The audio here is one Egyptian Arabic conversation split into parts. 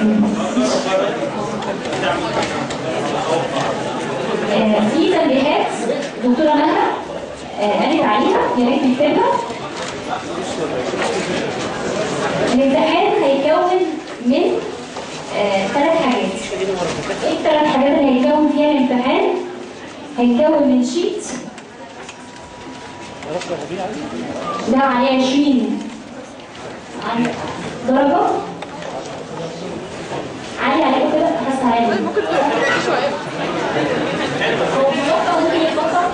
آه، في تنبيهات دكتورة مها آه، قالت عليها يا ريت نكتبها الامتحان هيكون من ثلاث حاجات ايه الثلاث حاجات اللي هيكون فيها الامتحان هيكون من شيت ده عليه 20 عن- درجة عالي عليكم كده حاسة عالي ممكن تقول شويه هو بنقطة ممكن يتبطل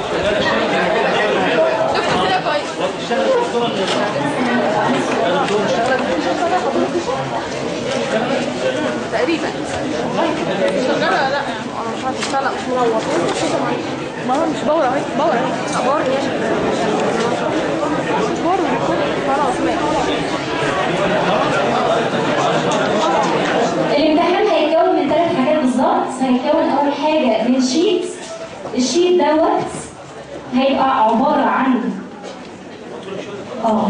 دكتور كده كويس تقريبا شغاله ولا لا يعني انا مش عارفه لا مش مروح ما هو مش باور اهي باور اهي باور مش باور خلاص ماشي الامتحان هيتكون من ثلاث حاجات بالظبط هيتكون اول حاجه من شيت الشيت دوت هيبقى عباره عن اه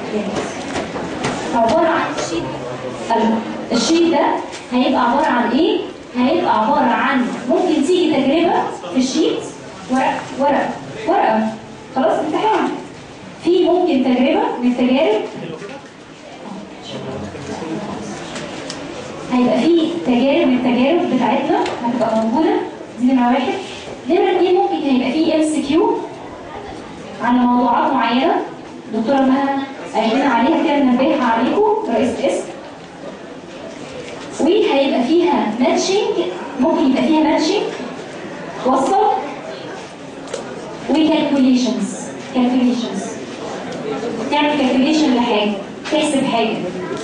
عباره عن شيت أيوة. الشيت ده هيبقى عباره عن ايه هيبقى عباره عن ممكن تيجي تجربه في الشيت ورق ورق ورقه خلاص امتحان في ممكن تجربه من التجارب هيبقى في تجارب من التجارب بتاعتنا هتبقى موجودة دي نمرة واحد نمرة اتنين ممكن هيبقى في ام سي كيو على موضوعات معينة دكتورة مها قالت لنا عليها كده ننبهها عليكم رئيس القسم وهيبقى فيها ماتشنج ممكن يبقى فيها ماتشنج وصل وكالكوليشنز كالكوليشنز تعمل كالكوليشن لحاجة تحسب حاجة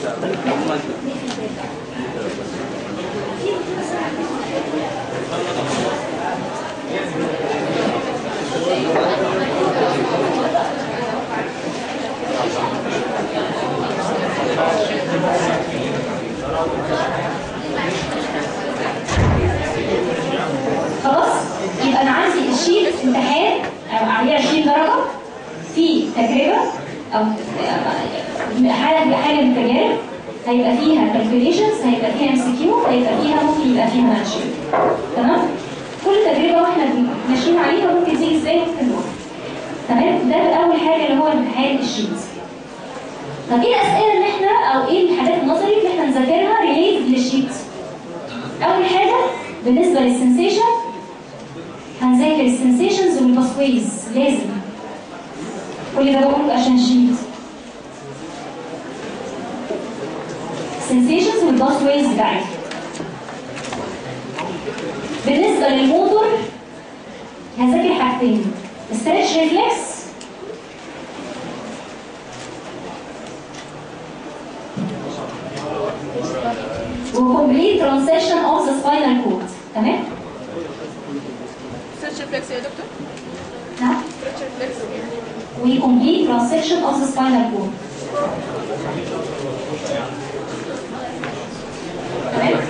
خلاص يبقى انا عندي الشيت امتحان أو عليه 20 درجه في تجربه او حاجه حاجه من التجارب هيبقى فيها calculations هيبقى فيها ام سي كيو هيبقى فيها ممكن يبقى فيها ماتشنج تمام كل تجربه واحنا ماشيين عليها ممكن تيجي ازاي ممكن نقول تمام ده اول حاجه اللي هو امتحان الشيت طب ايه الاسئله اللي احنا او ايه الحاجات النظري اللي احنا نذاكرها ريليت للشيت اول حاجه بالنسبه للسنسيشن هنذاكر السنسيشنز والباسويز لازم كل ده بقوله عشان شيت sensations والباسويز بتاعتها بالنسبه للموتور هذاكر حاجتين ستريتش ريفلكس وكومبليت ترانسيشن اوف ذا سباينال كورد تمام؟ سيرش ريفلكس يا دكتور نعم سيرش ريفلكس وكومبليت ترانسيشن اوف ذا سباينال كورد تمام؟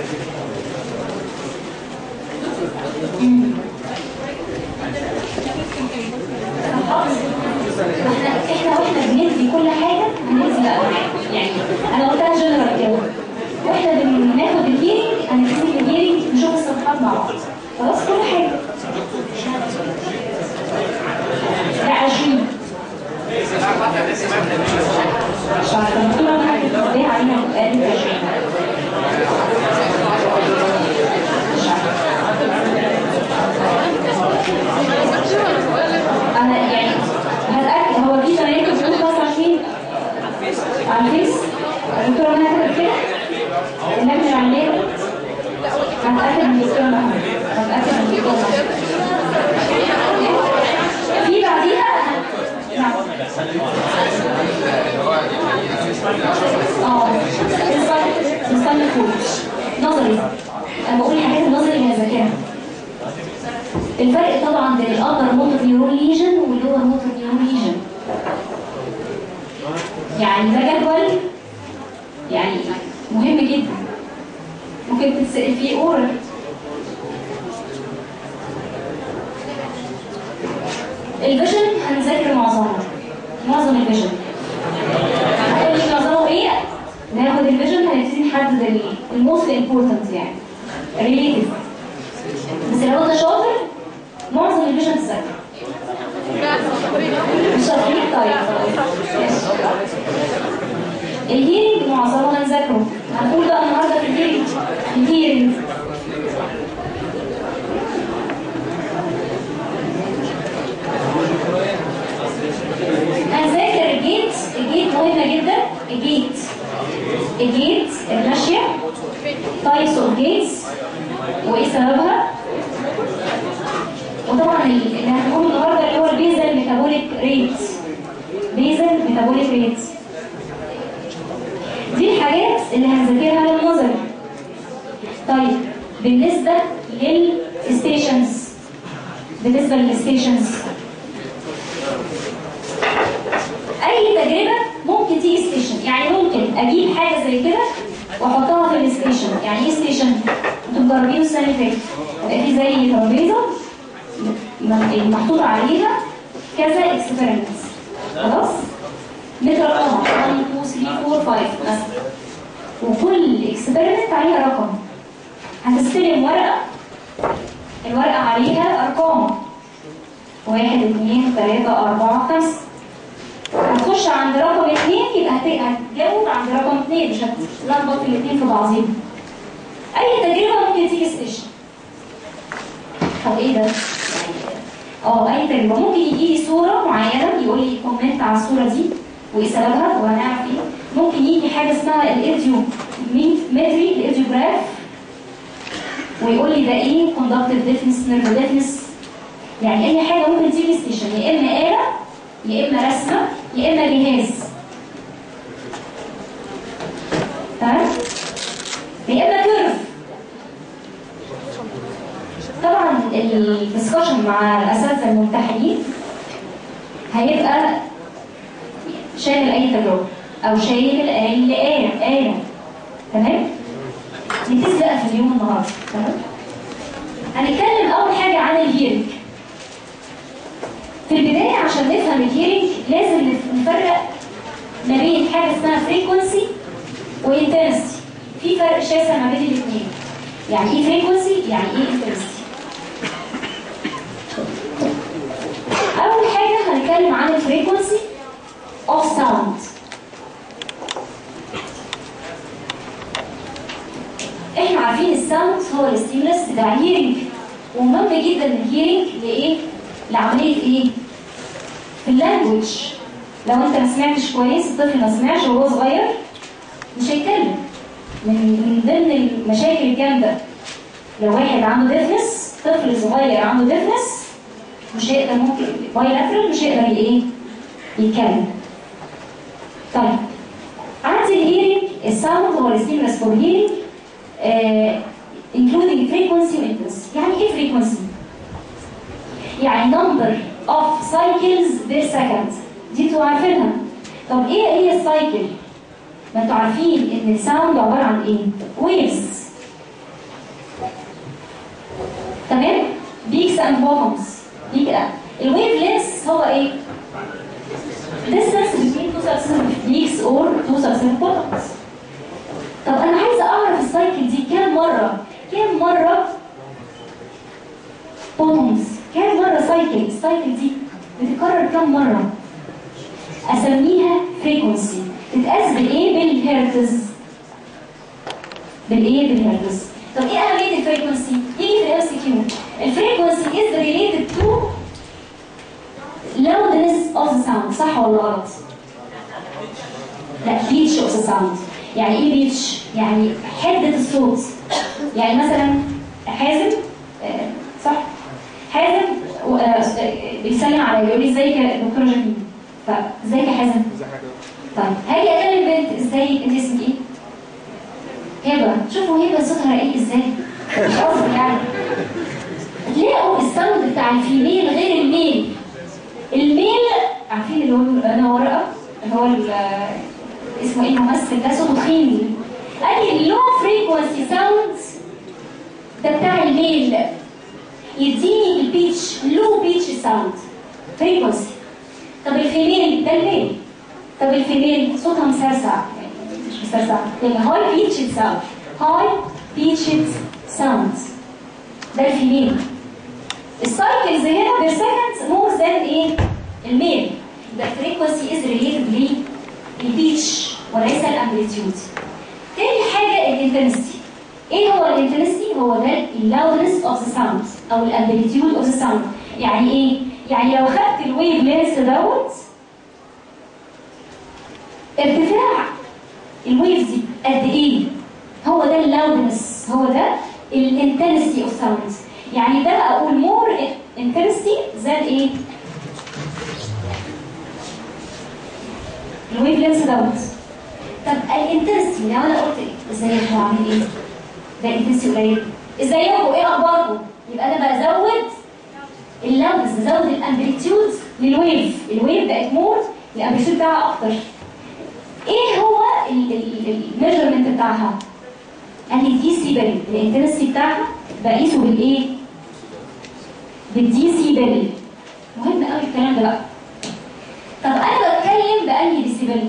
مم. احنا احنا واحنا بندي كل حاجه هندي بقى كل حاجه يعني انا قلتها جنرال كده واحنا بناخد الهيرنج هنبتدي الهيرنج نشوف الصفحات مع بعض خلاص كل حاجه لا 20 مش عارفه الدكتوره ممكن تنبه علينا وقالت 20 مش عارفه انا يعني هتاكد هو في زمايلك بتقول 25 على الفيس الدكتوره مها كتبت كده اللجنه العلميه هتاكد من الدكتوره مها هتاكد من الدكتوره مها في بعديها نعم اه استنى استنى كوتش نظري انا بقول الحاجات النظري اللي هذاكرها الفرق طبعا بين الابر موتور نيورون ليجن واللور موتور نيورون ليجن يعني ده جدول يعني مهم جدا ممكن تتسأل فيه اورال الفيجن هنذاكر معظمه معظم الفيجن هتقول لي معظمه ايه؟ ناخد الفيجن هنبتدي نحدد الموست امبورتنت يعني ريليتد بس لو انت شاطر معظم الفيجن تذاكر لا احنا شاطرين مش شاطرين طيب خلاص. الهيرنج معظمه هنذاكره هنقول بقى النهارده في الهيرنج الهيرنج هنذاكر الجيت الجيت مهمة جدا الجيت الجيت الماشية تايبس اوف جيتس وايه سببها وطبعا اللي هنقوله النهارده اللي هو البيزل ميتابوليك ريت بيزل ميتابوليك ريت دي الحاجات اللي هنذاكرها للنظري طيب بالنسبة للستيشنز بالنسبة للستيشنز اي تجربة ممكن تيجي ستيشن يعني ممكن اجيب حاجة زي كده واحطها في الستيشن يعني ايه ستيشن انتوا مجربينه السنة اللي فاتت يبقى في زي ترابيزة م- محطوط عليها كذا اكسبيرمنتس خلاص مترقمة 1 2 3 4 5 مثلا وكل اكسبيرمنت عليها رقم هتستلم ورقة الورقة عليها أرقام واحد اثنين ثلاثة أربعة خمسة هتخش عند رقم اثنين يبقى هت- هتجاوب عند رقم اثنين مش هتلخبط الاثنين في بعضهم أي تجربة ممكن تيجي ستيشن طب ايه ده؟ يعني اه اي تجربة ممكن يجي لي صورة معينة يقول لي كومنت على الصورة دي وايه سببها وهنعرف ايه ممكن يجي حاجة اسمها الايديو متري الايديوجراف ويقول لي ده ايه كوندكتيف ديفنس نيرف ديفنس يعني اي حاجة ممكن تيجي ستيشن يا اما آلة يا اما رسمة يا اما جهاز تمام يا اما كيرف طبعا الدسكشن مع الاساتذه الممتحنين هيبقى شامل اي تجربه او شامل اي آلة آلة تمام نبتدي بقى في اليوم النهارده تمام هنتكلم اول حاجه عن الهيرنج في البدايه عشان نفهم الهيرنج لازم نفرق ما بين حاجه اسمها فريكونسي وانتنسيتي في فرق شاسع ما بين الاثنين يعني ايه فريكونسي يعني ايه انتنسيتي اول حاجه هنتكلم عن الفريكونسي اوف ساوند احنا عارفين الساوند هو الستيمولس بتاع الهيرنج ومهم جدا الهيرنج لايه لعمليه ايه في اللانجوج لو انت ما سمعتش كويس الطفل ما سمعش وهو صغير مش هيتكلم من من ضمن المشاكل الجامده لو واحد عنده ديفنس طفل صغير عنده ديفنس مش هيقدر ممكن بايلاترال مش هيقدر ايه يتكلم طيب عندي الهيرنج الساوند هو الستيمولس فور هيرنج including frequency و intensity يعني ايه frequency يعني number of cycles per second دي انتوا عارفينها طب ايه هي السايكل ما انتوا عارفين ان الساوند عباره عن ايه ويفز تمام بيكس اند بوتومز دي كده الويف لينس هو ايه distance between two successive peaks or two successive bottoms طب انا عايزه اعرف السايكل دي كام مره كام مره بوتومز كام مره سايكل السايكل دي بتتكرر كام مره اسميها فريكونسي تتقاس بالايه بالهرتز بالايه بالهرتز طب ايه اهميه الفريكونسي يجي في الام سي كيو الفريكونسي از ريليتد تو loudness of the sound صح ولا غلط لا بيتش اوف ذا ساوند يعني ايه بيتش يعني حده الصوت يعني مثلا حازم آه، صح حازم و- آه، بيسلم عليا بيقول لي ازيك يا دكتوره جميل طب ازيك يا حازم طيب هاجي اكلم بنت ازيك انت اسمك ايه هبه شوفوا هبه صوتها رقيق ازاي مش قصدي يعني تلاقوا الساوند بتاع الفيميل غير الميل الميل عارفين اللي هو بيقول انا ورقه اللي هو ال- اسمه ايه الممثل ده صوته تخين قال لي اللو فريكونسي ساوند ده بتاع الميل يديني البيتش لو بيتش ساوند فريكونسي طب الفيميل ده الميل طب الفيميل صوتها مسرسع يعني مش مسرسع يعني هاي بيتش ساوند هاي بيتشد ساوند ده الفيميل السايكلز هنا بير سكند مور ذان ايه الميل the frequency is related للبيتش وليس الامبليتيود تاني حاجه الانتنسيتي ايه هو الانتنسيتي هو ده اللودنس اوف ذا ساوند او الامبليتيود اوف ذا ساوند يعني ايه يعني لو خدت الويف لينس دوت ارتفاع الويف دي قد ايه هو ده اللودنس هو ده الانتنسيتي اوف ساوند يعني ده اقول مور انتنسيتي ذان ايه الويف لينس دوت طب الانتنسيتي لو انا قلت ايه ازيك هو عامل ايه ده انتنسيتي قليل ازيكم ايه اخباركم يبقى انا بزود اللودنس بزود الامبليتيود للويف الويف بقت مور الامبليتيود بتاعها اكتر ايه هو الميجرمنت بتاعها قال لي دي سي بل الانتنسيتي بتاعها بقيسه بالايه بالدي سي بل مهم قوي الكلام ده بقى طب انا بتكلم بانهي ديسيبل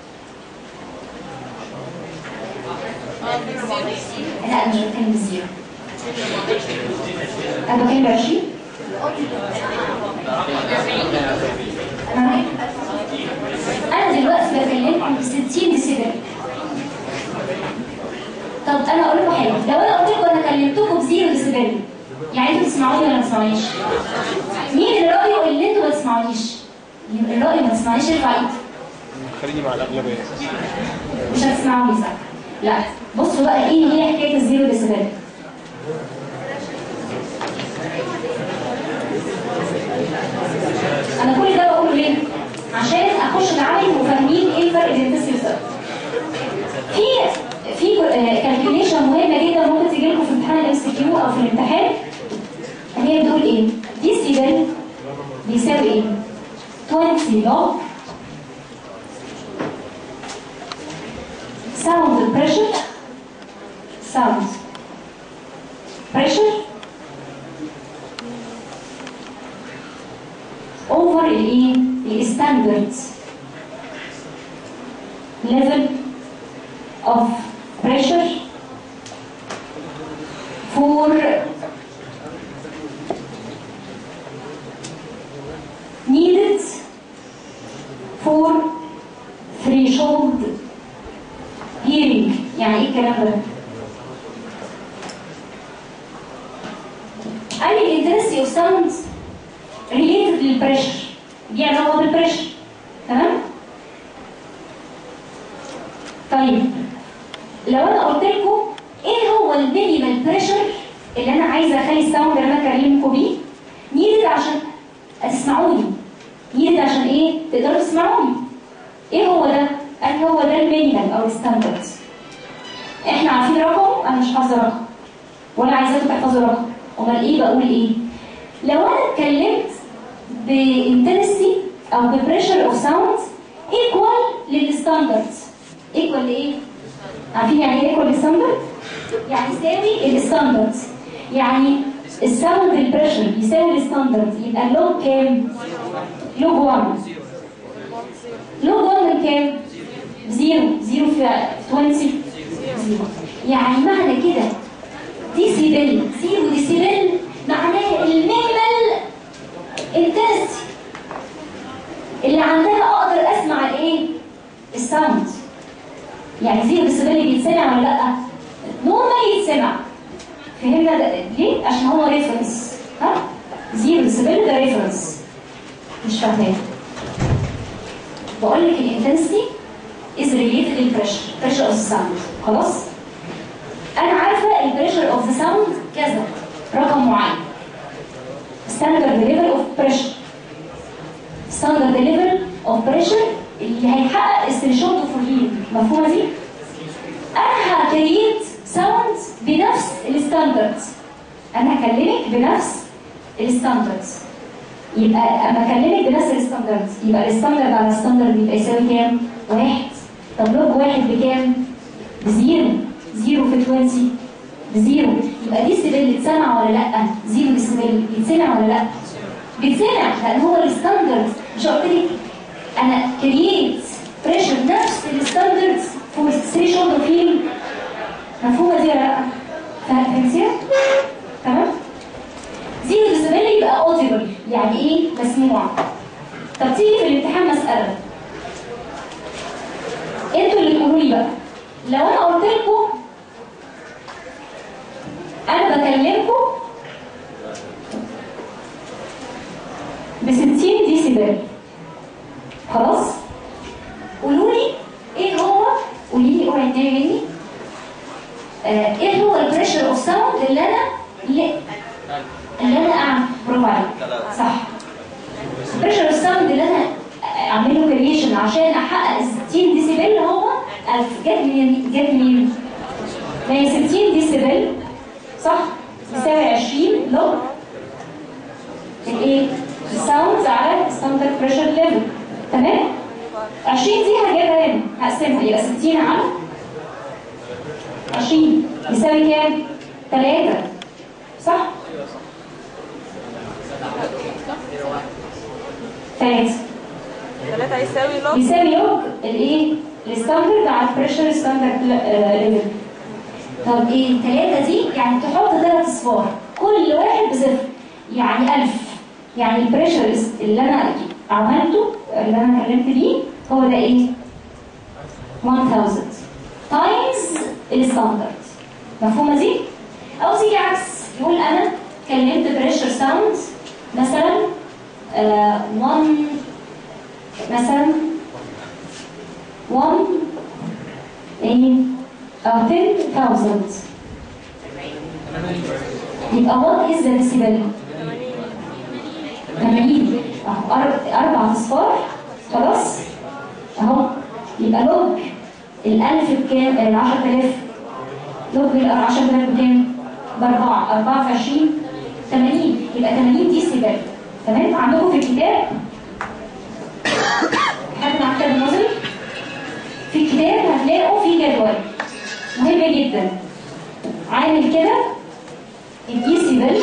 لا مش بتكلم بالزيرو انا بتكلم ب 20 انا انا دلوقتي بكلمكم ب 60 ديسيبل طب انا اقول لكم حاجه لو انا قلت لكم انا كلمتكم بزيرو ديسيبل يعني انتوا بتسمعوني ولا ما تسمعونيش مين اللي رايه اللي انتوا ما تسمعونيش الرأي ما تسمعونيش ارفع ايدك خليني مع الأغلبية مش هتسمعوني صح لا بصوا بقى ايه هي حكايه الزيرو ديسيبل انا كل ده بقوله ليه عشان اخش العمل وفاهمين ايه الفرق بين التست والسبب في في كالكوليشن مهمه جدا ممكن تجي لكم في امتحان الام سي كيو او في الامتحان هي بتقول ايه ديسيبل بيساوي ايه 20 log sound pressure sound pressure over الايه الستاندرد level of pressure for needed for threshold hearing يعني ايه الكلام ده؟ قال لي الانتنسيتي اوف ساوند ريليتد للبريشر دي علاقه بالبريشر تمام؟ طيب لو انا قلت لكم ايه هو المينيمال بريشر اللي انا عايزه اخلي الساوند اللي انا اكلمكم بيه نيدد عشان تسمعوني نيدد عشان ايه؟ تقدروا تسمعوني ايه هو ده؟ قال هو ده المينيمال او الستاندرد احنا عارفين رقم انا مش حافظه رقم ولا عايزاكم تحفظوا رقم امال ايه بقول ايه لو انا اتكلمت بانتنسي او ببريشر اوف ساوند ايكوال للستاندرد ايكوال لايه عارفين يعني ايه ايكوال للستاندرد يعني يساوي الستاندرد يعني الساوند البريشر يساوي الستاندرد يبقى اللوج كام لوج 1 لوج 1 من كام زيرو زيرو في 20 زيرو يعني معنى كده ديسيبل زيرو ديسيبل معناه المينيمال انتنسي اللي عندها اقدر اسمع الايه الساوند يعني زيرو ديسيبل بيتسمع ولا لا نورمال يتسمع فهمنا ده ليه عشان هو ريفرنس ها زيرو ديسيبل ده ريفرنس مش فاهمه بقول لك الانتنسي is related للبريشر pressure of the sound خلاص انا عارفه البريشر اوف ذا ساوند كذا رقم معين standard level of pressure standard level of pressure اللي هيحقق الثريشولد فور هيل مفهومه دي انا هكريت ساوند بنفس الستاندرد انا هكلمك بنفس الستاندرد يبقى اما اكلمك بنفس الستاندرد يبقى الستاندرد على الستاندرد يبقى يساوي كام؟ واحد طب لوج واحد بكام؟ بزيرو زيرو في 20 بزيرو يبقى دي سيبل اتسمع ولا لا؟ زيرو ديسيبل بيتسمع ولا لا؟ بيتسمع لان هو الستاندرد مش قلت لك انا كرييت بريشر نفس الستاندرد فور ثريشولد فيل مفهومه دي ولا لا فهمتيها تمام زيرو ديسيبل يبقى اوديبل يعني ايه مسموع طب تيجي في الامتحان مساله انتوا اللي تقولوا لي بقى لو انا قلت لكم انا بكلمكم ب 60 ديسيبل خلاص قولوا لي ايه هو قولي لي اوعي تنامي مني آه ايه هو البريشر اوف ساوند اللي انا اللي, اللي انا اعمل برافو عليك صح البريشر اوف ساوند اللي انا اعمل له كرييشن عشان احقق 60 ديسيبل هو 1000 جت منين جت منين؟ ما هي 60 ديسيبل صح؟ يساوي 20 لوج الايه؟ الساوندز على الستاندرد بريشر ليفل تمام؟ 20 دي هجيبها هنا هقسمها يبقى 60 على 20 يساوي كام؟ 3 صح؟ 3 ثلاثة هيساوي لوج يساوي لوج الايه؟ الستاندرد على البريشر ستاندرد ليفل طب ايه 3 دي يعني تحط ثلاث اصفار كل واحد بصفر يعني 1000 يعني البريشر اللي انا عملته اللي انا اتكلمت بيه هو ده ايه 1000 تايمز الستاندرد مفهومه دي او تيجي عكس يقول انا كلمت بريشر ساوند مثلا 1 مثلا 1 ايه او 10000 يبقى what is the decibel 80 اهو أر- اربع اصفار خلاص اهو يبقى لوج الألف بكام؟ ال 10000 لوج ال 10000 بكام؟ بأربعة أربعة في 20 80 يبقى 80 دي سيبال تمام عندكم في الكتاب حد مع كتاب النظري في الكتاب هتلاقوا في جدول مهم جدا عامل كده الديسيبل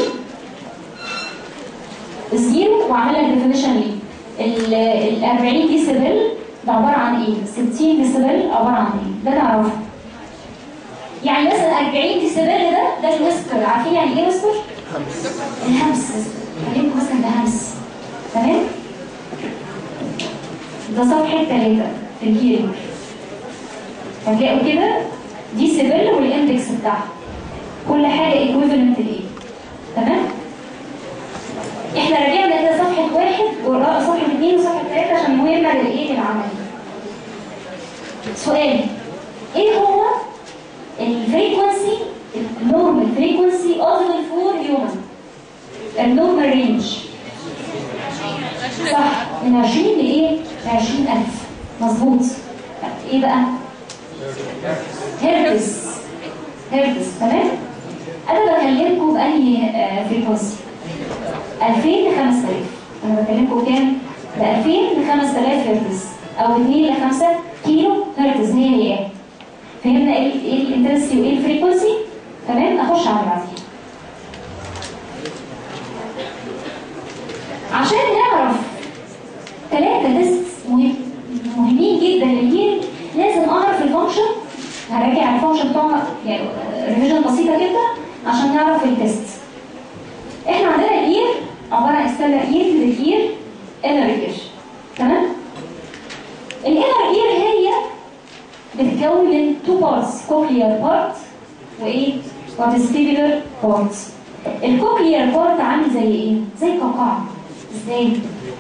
زيرو وعاملها الديفينيشن ليه ال ال 40 ديسيبل ده عباره عن ايه 60 ديسيبل عباره عن ايه ده نعرفه يعني مثلا 40 ديسيبل ده ده الويسبر عارفين يعني ايه ويسبر الهمس كلمكم مثلا ده همس تمام ده صفحه 3 في الهيرنج هتلاقوا كده دي سيبل والاندكس بتاعها كل حاجه ايكويفالنت لايه تمام احنا راجعنا كده صفحه واحد وراء صفحه اثنين وصفحه ثلاثه عشان مهمه للايه للعمل سؤال ايه هو الفريكونسي النورمال فريكونسي اوف فور هيومن النورمال رينج صح من 20 لايه ل 20000 مظبوط ايه بقى هرتز هرتز تمام انا بكلمكم بانهي فريكونسي 2000 ل 5000 انا بكلمكم كام ب 2000 ل 5000 هرتز او 2 ل 5 كيلو هرتز هي هي فهمنا ايه ال- ايه الانتنسيتي وايه الفريكونسي تمام نخش على اللي بعديها عشان نعرف ثلاثة تيست مهم مهمين جدا للهيرنج لازم اعرف الفانكشن هراجع الفانكشن بتاعها يعني ريفيجن بسيطة جدا عشان نعرف التيست احنا عندنا الاير عبارة عن استنى اير للاير انر اير تمام الانر اير هي بتتكون من تو بارتس كوكليار بارت وايه وفيستيبولار بارت الكوكليار بارت عامل زي ايه زي قوقعه ازاي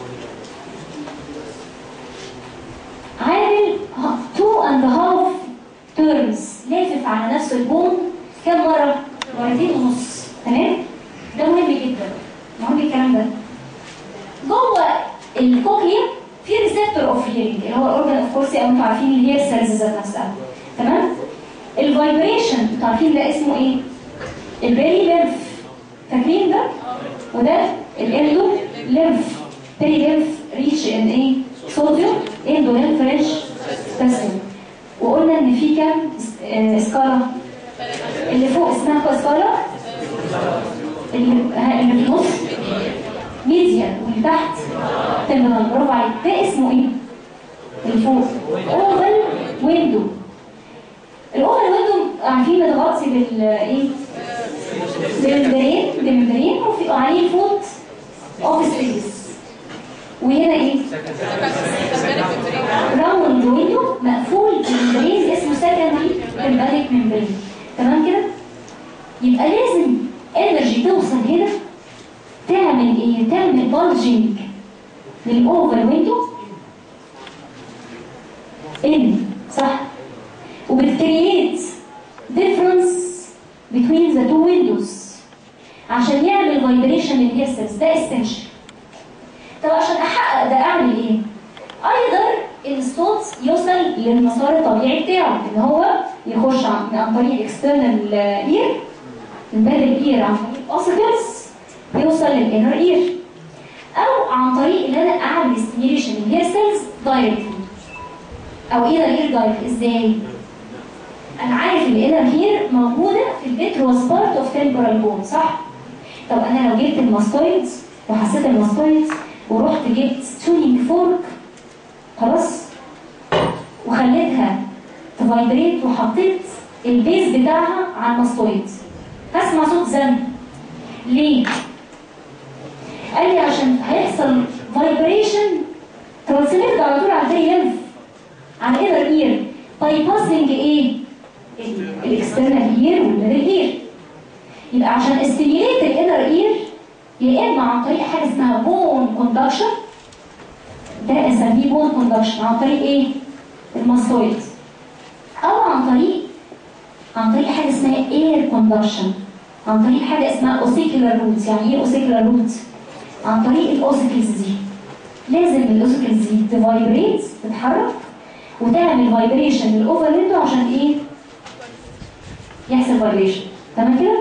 عامل تو اند هاف تيرمز لافف على نفس البون كم مره مرتين ونص تمام ده مهم جدا مهم الكلام ده جوه الكوكليا في ريسبتور اوف هيرنج اللي هو الاورجن اوف كورسي او انتوا عارفين اللي هي السيلز ذات نفسها تمام الفايبريشن انتوا عارفين ده اسمه ايه البيري ليمف فاكرين ده وده الاندو ليمف بيري ليمف ريتش ان ايه صوديوم اندو ليمف ريتش بوتاسيوم وقلنا ان في كام س- آه، سكالا اللي فوق اسمها كو سكالا اللي ها- اللي في النص ميديان واللي تحت تمام برافو عليك ده اسمه ايه؟ اللي فوق اوفل ويندو الاوفل ويندو عارفين متغطي بال ايه بالممبرين بالممبرين وفي عليه فوت اوف سبيس وهنا ايه راوند ويندو مقفول بالممبرين اسمه سكندري تمباريك ممبرين تمام كده يبقى لازم انرجي توصل هنا تعمل ايه تعمل بولجنج للاوفر ويندو ان صح وبتكريت difference between the two windows عشان يعمل vibration للهيرسلز ده essential طب عشان احقق ده اعمل ايه ايضا الصوت يوصل للمسار الطبيعي بتاعه ان هو يخش عن عن طريق الاكسترنال اير الميدل اير عن طريق الاوسيكلز يوصل للانر اير او عن طريق ان انا اعمل ستيميوليشن للهيرسلز دايركتلي او ايه اير دايركت ازاي انا عارف ان الانر هير موجوده في الفيتروس بارت اوف تمبرال بون صح طب انا لو جبت الماستويدز وحسيت الماستويدز ورحت جبت تونينج فورك خلاص وخليتها تفايبريت وحطيت البيز بتاعها على الماستويدز هسمع صوت زن ليه؟ قال لي عشان هيحصل فايبريشن ترانسميت على طول على الفيري لينف على الانر اير باي باسنج ايه؟ الاكسترنال اير والميدل اير يبقى عشان استيميليت الانر اير يا اما عن طريق حاجه اسمها بون كوندكشن ده اسميه بون كوندكشن عن طريق ايه؟ الماستويد او عن طريق عن طريق حاجه اسمها اير كوندكشن عن طريق حاجه اسمها اوسيكولار روتس يعني ايه اوسيكولار روت؟ عن طريق الاوسيكلز دي لازم الاوسيكلز دي تفايبريت تتحرك وتعمل فايبريشن للاوفر ويندو عشان ايه؟ يحصل فايبريشن تمام كده؟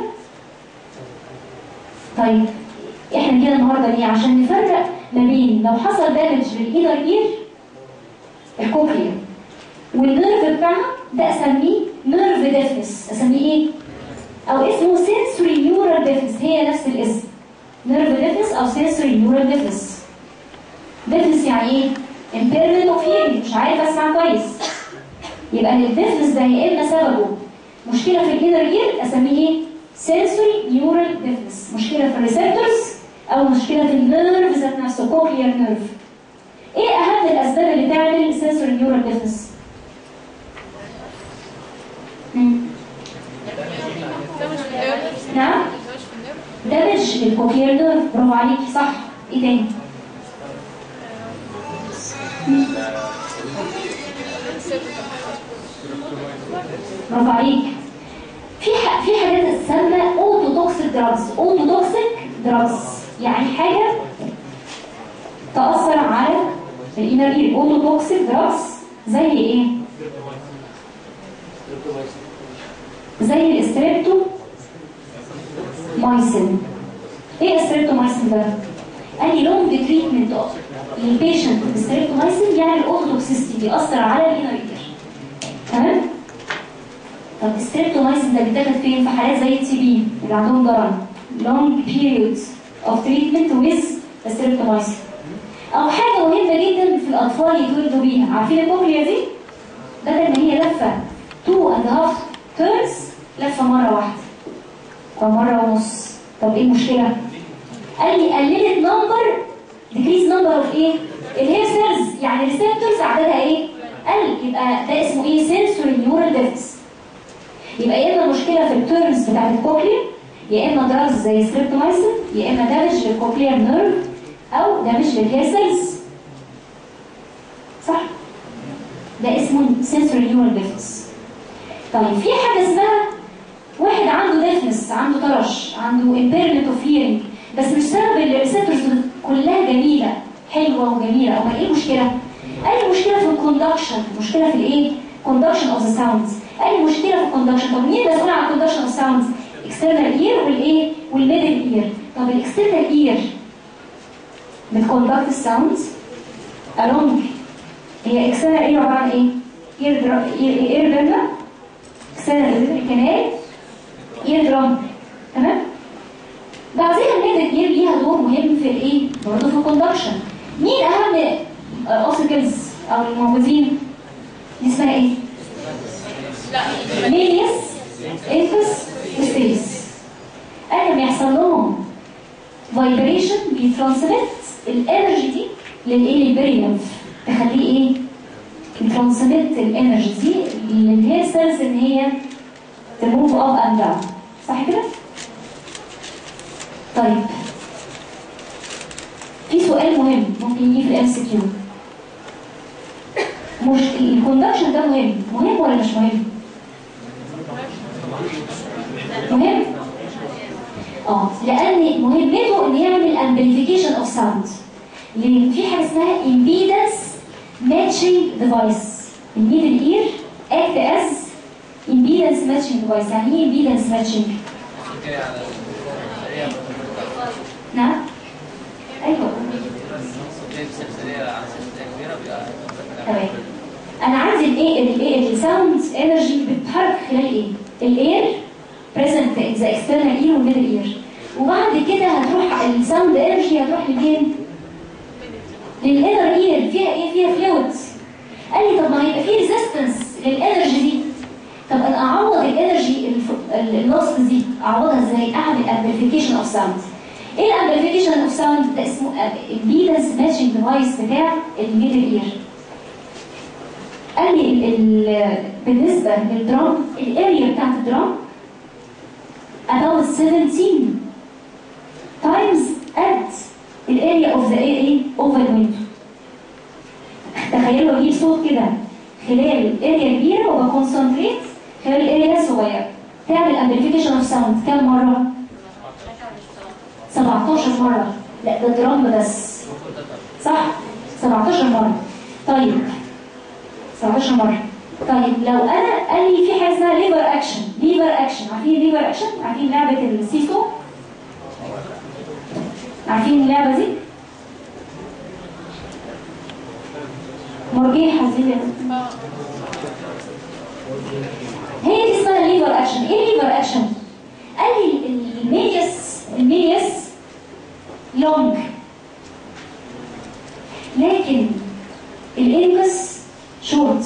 طيب احنا كده النهارده ليه عشان نفرق ما بين لو حصل دامج للإينر اير الكوكليا والنيرف بتاعها ده اسميه نيرف ديفنس اسميه ايه او اسمه سنسوري نيورال ديفنس هي نفس الاسم نيرف ديفنس او سنسوري نيورال ديفنس ديفنس يعني ايه impairment of hearing مش عارف اسمع كويس يبقى الديفنس ده يا اما سببه مشكله في الانر اير اسميه ايه sensory neural deafness مشكلة في الريسبتورز أو مشكلة في النيرف ذات نفسه cochlear nerve إيه أهم الأسباب اللي تعمل sensory neural deafness؟ مم. ده مش في النيرف نعم ده مش في النيرف دمج للكوكلير نيرف برافو عليكي صح إيه تاني؟ برافو عليك في ح... في حاجات تسمى اوتو توكسيك دراجز اوتو توكسيك دراجز يعني حاجه تاثر على الانر اير اوتو توكسيك دراجز زي ايه زي الاستريبتو مايسين ايه الاستريبتو مايسين ده قال لي لونج تريتمنت للبيشنت بالاستريبتو مايسين يعني الاوتو توكسيستي بيأثر على الانر اير تمام طب الستريبتومايسين ده بيتاخد فين في حالات زي التي بي اللي عندهم ضرر long periods of treatment with streptomycin او حاجه مهمه جدا في الاطفال يتولدوا بيها عارفين الكوكليا دي بدل ما هي لفه 2 and half turns لفه مره واحده او مره ونص طب ايه المشكله قال لي قللت نمبر decrease number of ايه الهير سيلز يعني الريسبتورز عددها ايه قل يبقى ده اسمه ايه sensory neural deficit يبقى يا اما مشكله في التيرنز بتاعت الكوكليا يا اما دراجز زي ستريبتومايسين يا اما دامج للكوكليا نيرف او دامج للهير سيلز صح ده اسمه سنسوري نيورال ديفنس طيب في حاجه اسمها واحد عنده ديفنس عنده طرش عنده امبيرمنت اوف هيرنج بس مش سبب الريسبتورز كلها جميله حلوه وجميله امال ايه المشكله اي مشكله في الكوندكشن مشكله في الايه كوندكشن اوف ذا ساوندز اي مشكله في الكوندكشن طب مين مسؤول عن الكوندكشن اوف ساوندز اكسترنال اير والايه والميدل اير طب الاكسترنال اير بتكوندكت الساوندز along هي اكسترنال اير عباره عن ايه اير درا... اير اير درنا اكسترنال كانال اير درام تمام بعدين الميدل اير ليها دور مهم في الايه برضه في الكوندكشن مين اهم اوسيكلز او الموجودين دي اسمها ايه لا ميليس انفس وستيس قال لما يحصل لهم فايبريشن بيترانسميت الانرجي دي للايه للبرينف تخليه ايه يترانسميت الانرجي دي اللي هي سيلز ان هي تموف اب اند داون صح كده طيب في سؤال مهم ممكن يجي في الام سي كيو مش الكوندكشن ده مهم مهم ولا مش مهم مهم اه لان مهمته ان يعمل امبليفيكيشن اوف ساوند ليه في حاجه اسمها impedance matching device الميدل اير act as impedance matching device يعني ايه impedance matching نعم ايوه تمام انا عندي الايه الايه الساوند انرجي بتتحرك خلال ايه الاير بريزنت ان ذا اكسترنال اير والميدل اير وبعد كده هتروح الساوند انرجي هتروح لفين للانر اير فيها ايه فيها فلويدز قال لي طب ما هيبقى في ريزيستنس للانرجي دي طب انا اعوض الانرجي النص دي اعوضها ازاي اعمل امبليفيكيشن اوف ساوند ايه الامبليفيكيشن اوف ساوند ده اسمه امبيدنس ماتشنج ديفايس بتاع الميدل اير قال لي ال ال بالنسبه للدرام الاريا بتاعت الدرام about 17 times at الاريا اوف ذا ايه اوفر ويندو تخيلوا اجيب صوت كده خلال اريا كبيره وبكونسنتريت خلال اريا صغيره تعمل امبليفيكيشن اوف ساوند كام مره 17 مره لا ده درام بس صح 17 مره طيب 17 مره طيب لو انا قال لي في حاجه اسمها ليفر اكشن ليفر اكشن عارفين ليفر اكشن عارفين لعبه السيسو عارفين اللعبه دي مرجيحه دي هي دي اسمها ليفر اكشن ايه ليفر اكشن قال لي الميديس الميديس لونج لكن الانكس شورت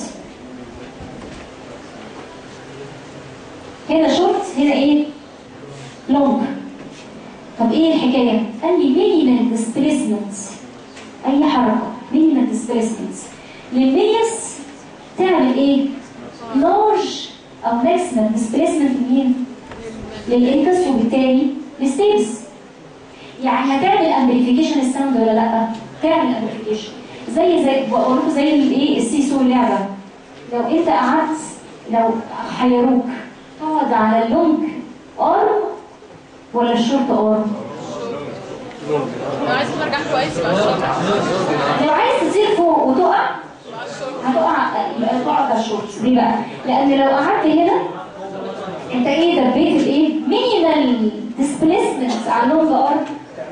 هنا شورت هنا ايه لونج طب ايه الحكايه قال لي مينيمال ديسبيسمنت اي حركه مينيمال ديسبيسمنت للميديس تعمل ايه لارج او ماكسيمال ديسبيسمنت مين للانكس وبالتالي للستيبس يعني هتعمل امبليفيكيشن الساوند ولا لا تعمل امبليفيكيشن زي زي بقول لكم زي الايه السيسو اللعبه لو انت قعدت لو حيروك تقعد على اللونج ارم ولا الشورت ارم لو عايز ترجع كويس يبقى الشورت لو عايز تطير فوق وتقع هتقع يبقى تقعد على الشورت ليه بقى لان لو قعدت هنا انت ايه دبيت الايه مينيمال ديسبيسمنت على اللونج ارم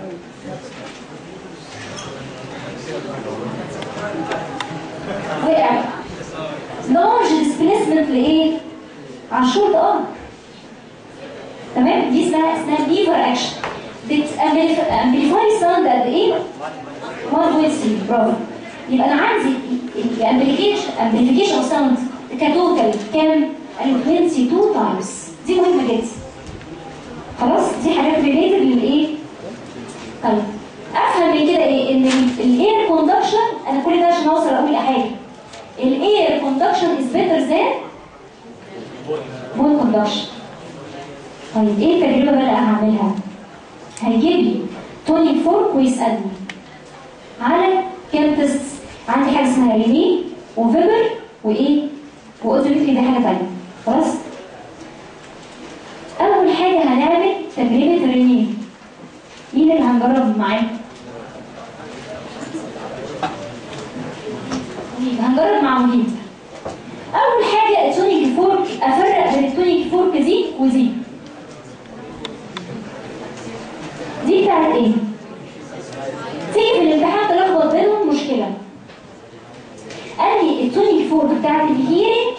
وقع لارج ديسبيسمنت لايه على الشورت ارم تمام دي اسمها اسمها ليفر اكشن بتامبليفاي ساوند قد ايه 1.3 برافو يبقى انا عندي الامبليفيكيشن امبليفيكيشن اوف ساوند كتوتال كام 22 تايمز دي مهمه جدا خلاص دي حاجات ريليتد للايه طيب افهم من كده ايه ان الاير كوندكشن انا كل ده عشان اوصل اقول حاجه الاير كوندكشن از بيتر ذان بون كوندكشن طيب ايه التجربه بقى اللي انا هعملها هيجيب لي توني فورك ويسالني على كام تيست عندي حاجه اسمها ريني وفيبر وايه واوتوميتري دي حاجه ثانيه خلاص اول حاجه هنعمل تجربه ريني مين اللي هنجرب معاه مين هنجرب مع مين اول حاجه التونيك فورك افرق بين التونيك فورك دي ودي دي بتاعت ايه تيجي في الامتحان تلخبط بينهم مشكله قال لي التونيك فورك بتاعت الهيرنج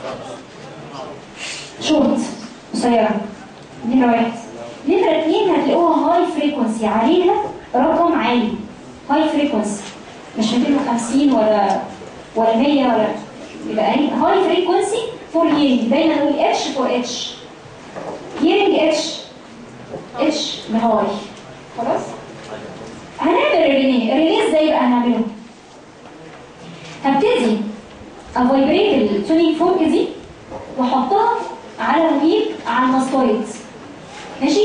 شورت قصيره نمره واحد نمره اتنين هتلاقوها هاي فريكونسي عليها رقم عالي هاي فريكونسي مش 250 ولا ولا 100 ولا يبقى هاي فريكونسي فور هيرنج دايما نقول اتش فور اتش hearing اتش اتش نهاي خلاص هنعمل الريلي الريلي ازاي بقى هنعمله هبتدي افايبريت التونينج فورك دي واحطها على الويب على الماستويد ماشي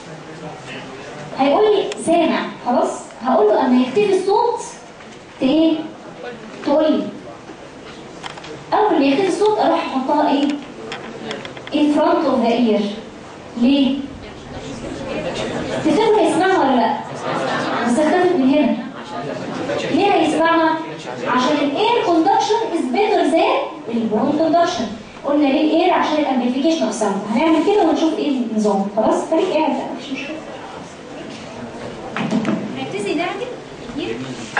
هيقول لي سامع خلاص هقول له اما يختفي الصوت ت- ايه تقول لي اول ما يختفي الصوت اروح احطها ايه in front of the ear ليه تفتكروا هيسمعها ولا لا بس اختفت من هنا ليه هيسمعها عشان الاير كوندكشن از بيتر ذان البون كوندكشن قلنا ليه الاير عشان الامبليفيكيشن اوف ساوند هنعمل كده ونشوف ايه النظام خلاص فريق قاعد بقى مفيش مشكله هنبتدي نعمل كتير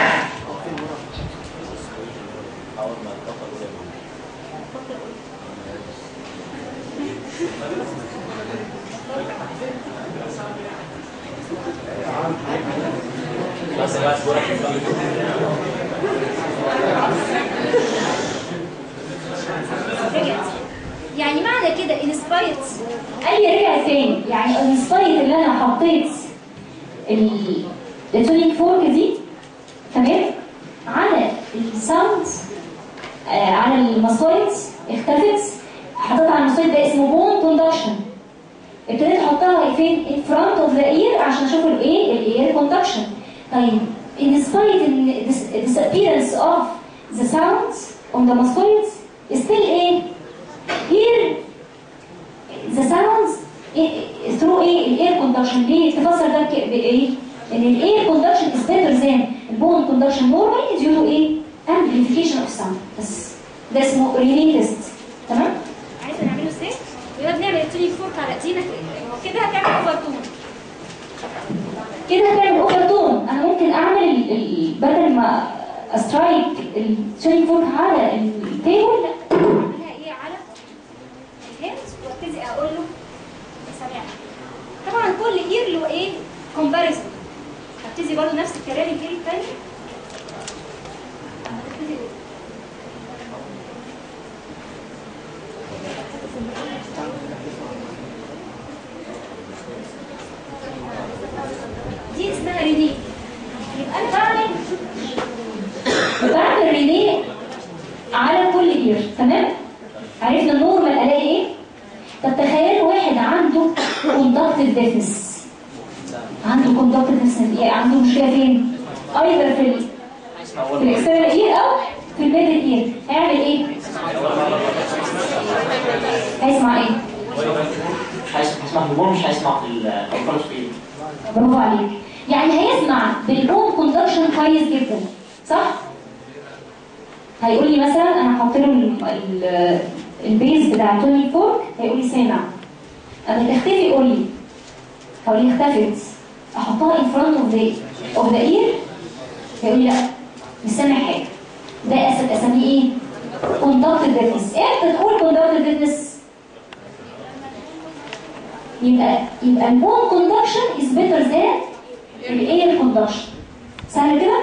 رجعت يعني معنى كده انسبايت قال لي رجع تاني يعني انسبايت اللي انا حطيت ال- التونينج فورك دي تمام على الساوند آه على المصايد اختفت حطيتها على المصايد ده اسمه بون كوندكشن ابتديت احطها فين in front of the ear عشان اشوف الايه الاير كوندكشن طيب in spite in this disappearance of the sounds on the mastoids still ايه here the sounds إيه- through ايه الاير كوندكشن ليه تفسر ده ك- بايه ان الاير كوندكشن is better than البون كوندكشن normally due to ايه amplification of sound بس ده اسمه relay test تمام عايزه نعمله ازاي يبقى بنعمل التونينج فورك على ايدينا كده هتعمل اوفر تون كده هتعمل اوفر تون انا ممكن اعمل ال- ال- بدل ما استرايك التونينج فورك على التيبل لا اعملها ايه على الهيدز وابتدي اقول له سامعني طبعا كل اير له ايه كومباريزون هبتدي برضه نفس الكلام الاير الثاني دي اسمها ريلي يبقى انا بعمل بعمل ريلي على كل اير تمام عرفنا النورمال الاقي ايه طب تخيلوا واحد عنده كوندكتيف ديفنس عنده كوندكتيف ديفنس ايه عنده مشكله فين ايضا في ال في الاكسترنال اير او في الميدل اير هيعمل ايه هيسمع ايه مش هيسمع هجوم مش هيسمع في الأطفال في برافو عليك يعني هيسمع بالبون كوندكشن كويس جدا صح هيقول لي مثلا انا هحط له ال- ال- البيز بتاع توني فورك هيقول لي سامع اما تختفي يقول لي هقول لي اختفت احطها in front of the of the ear هيقول لي لا مش سامع حاجه ده أس- اسميه ايه conductive deafness امتى تقول conductive deafness يبقى يبقى البون كوندكشن از بيتر ذان الاير كوندكشن سهل كده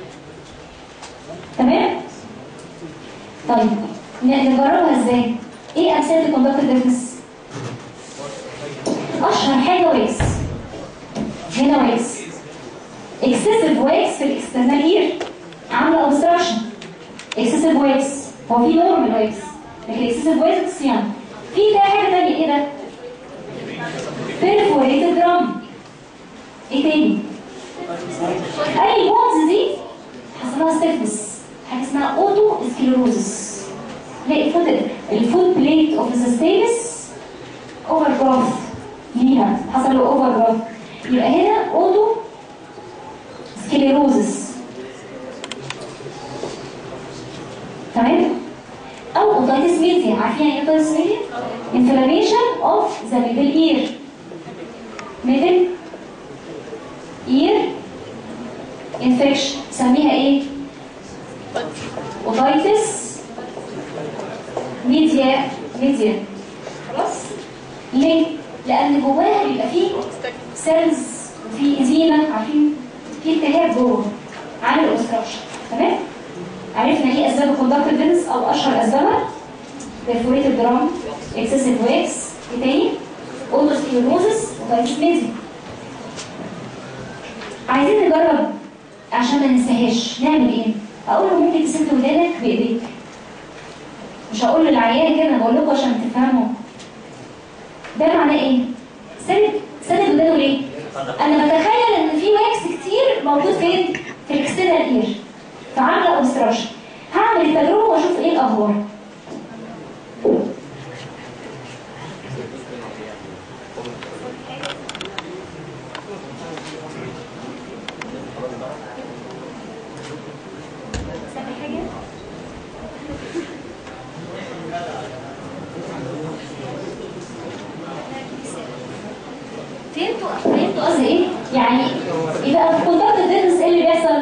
تمام طيب ن- نجربها ازاي ايه امثله الكوندكتور ديفنس اشهر حاجه ويكس هنا ويكس اكسسيف ويكس في الاكسترنال اير عامله اوبستراكشن اكسسيف ويكس هو في نورمال ويكس لكن اكسسيف ويكس يعني في ده حاجه ثانيه ايه ده perforated drum ايه تاني اي بونز دي حصلها ستيفنس حاجه اسمها اوتو سكليروزس تلاقي الفوت الفوت بليت اوف ذا ستيبس اوفر جروث ليها حصل له اوفر جروث يبقى هنا اوتو سكليروزس تمام او اوتايتس ميديا عارفين يعني ايه اوتايتس ميديا inflammation of the middle ear middle ear infection سميها ايه اوتايتس ميديا ميديا خلاص ليه لان جواها بيبقى فيه سيلز وفي ازيمه عارفين في التهاب جوه عامل اوبستراكشن تمام عرفنا ايه اسباب الكوندكتور دينس او اشهر اسبابها perforated drum excessive wax ايه تاني اوتوسكليروزس وفايتس ميزي عايزين نجرب عشان ما ننساهاش نعمل ايه اقول له ممكن تسد ودانك بايديك مش هقول للعيان كده انا بقول لكم عشان تفهموا ده معناه ايه سند سند ودانه ليه انا بتخيل ان في واكس كتير موجود فين في الاكسترنال اير فعامله اوبستراكشن هعمل التجربه واشوف ايه الاخبار فهمتوا فهمتوا قصدي ايه؟ يعني يبقى في كونتاكت الديفنس ايه اللي بيحصل؟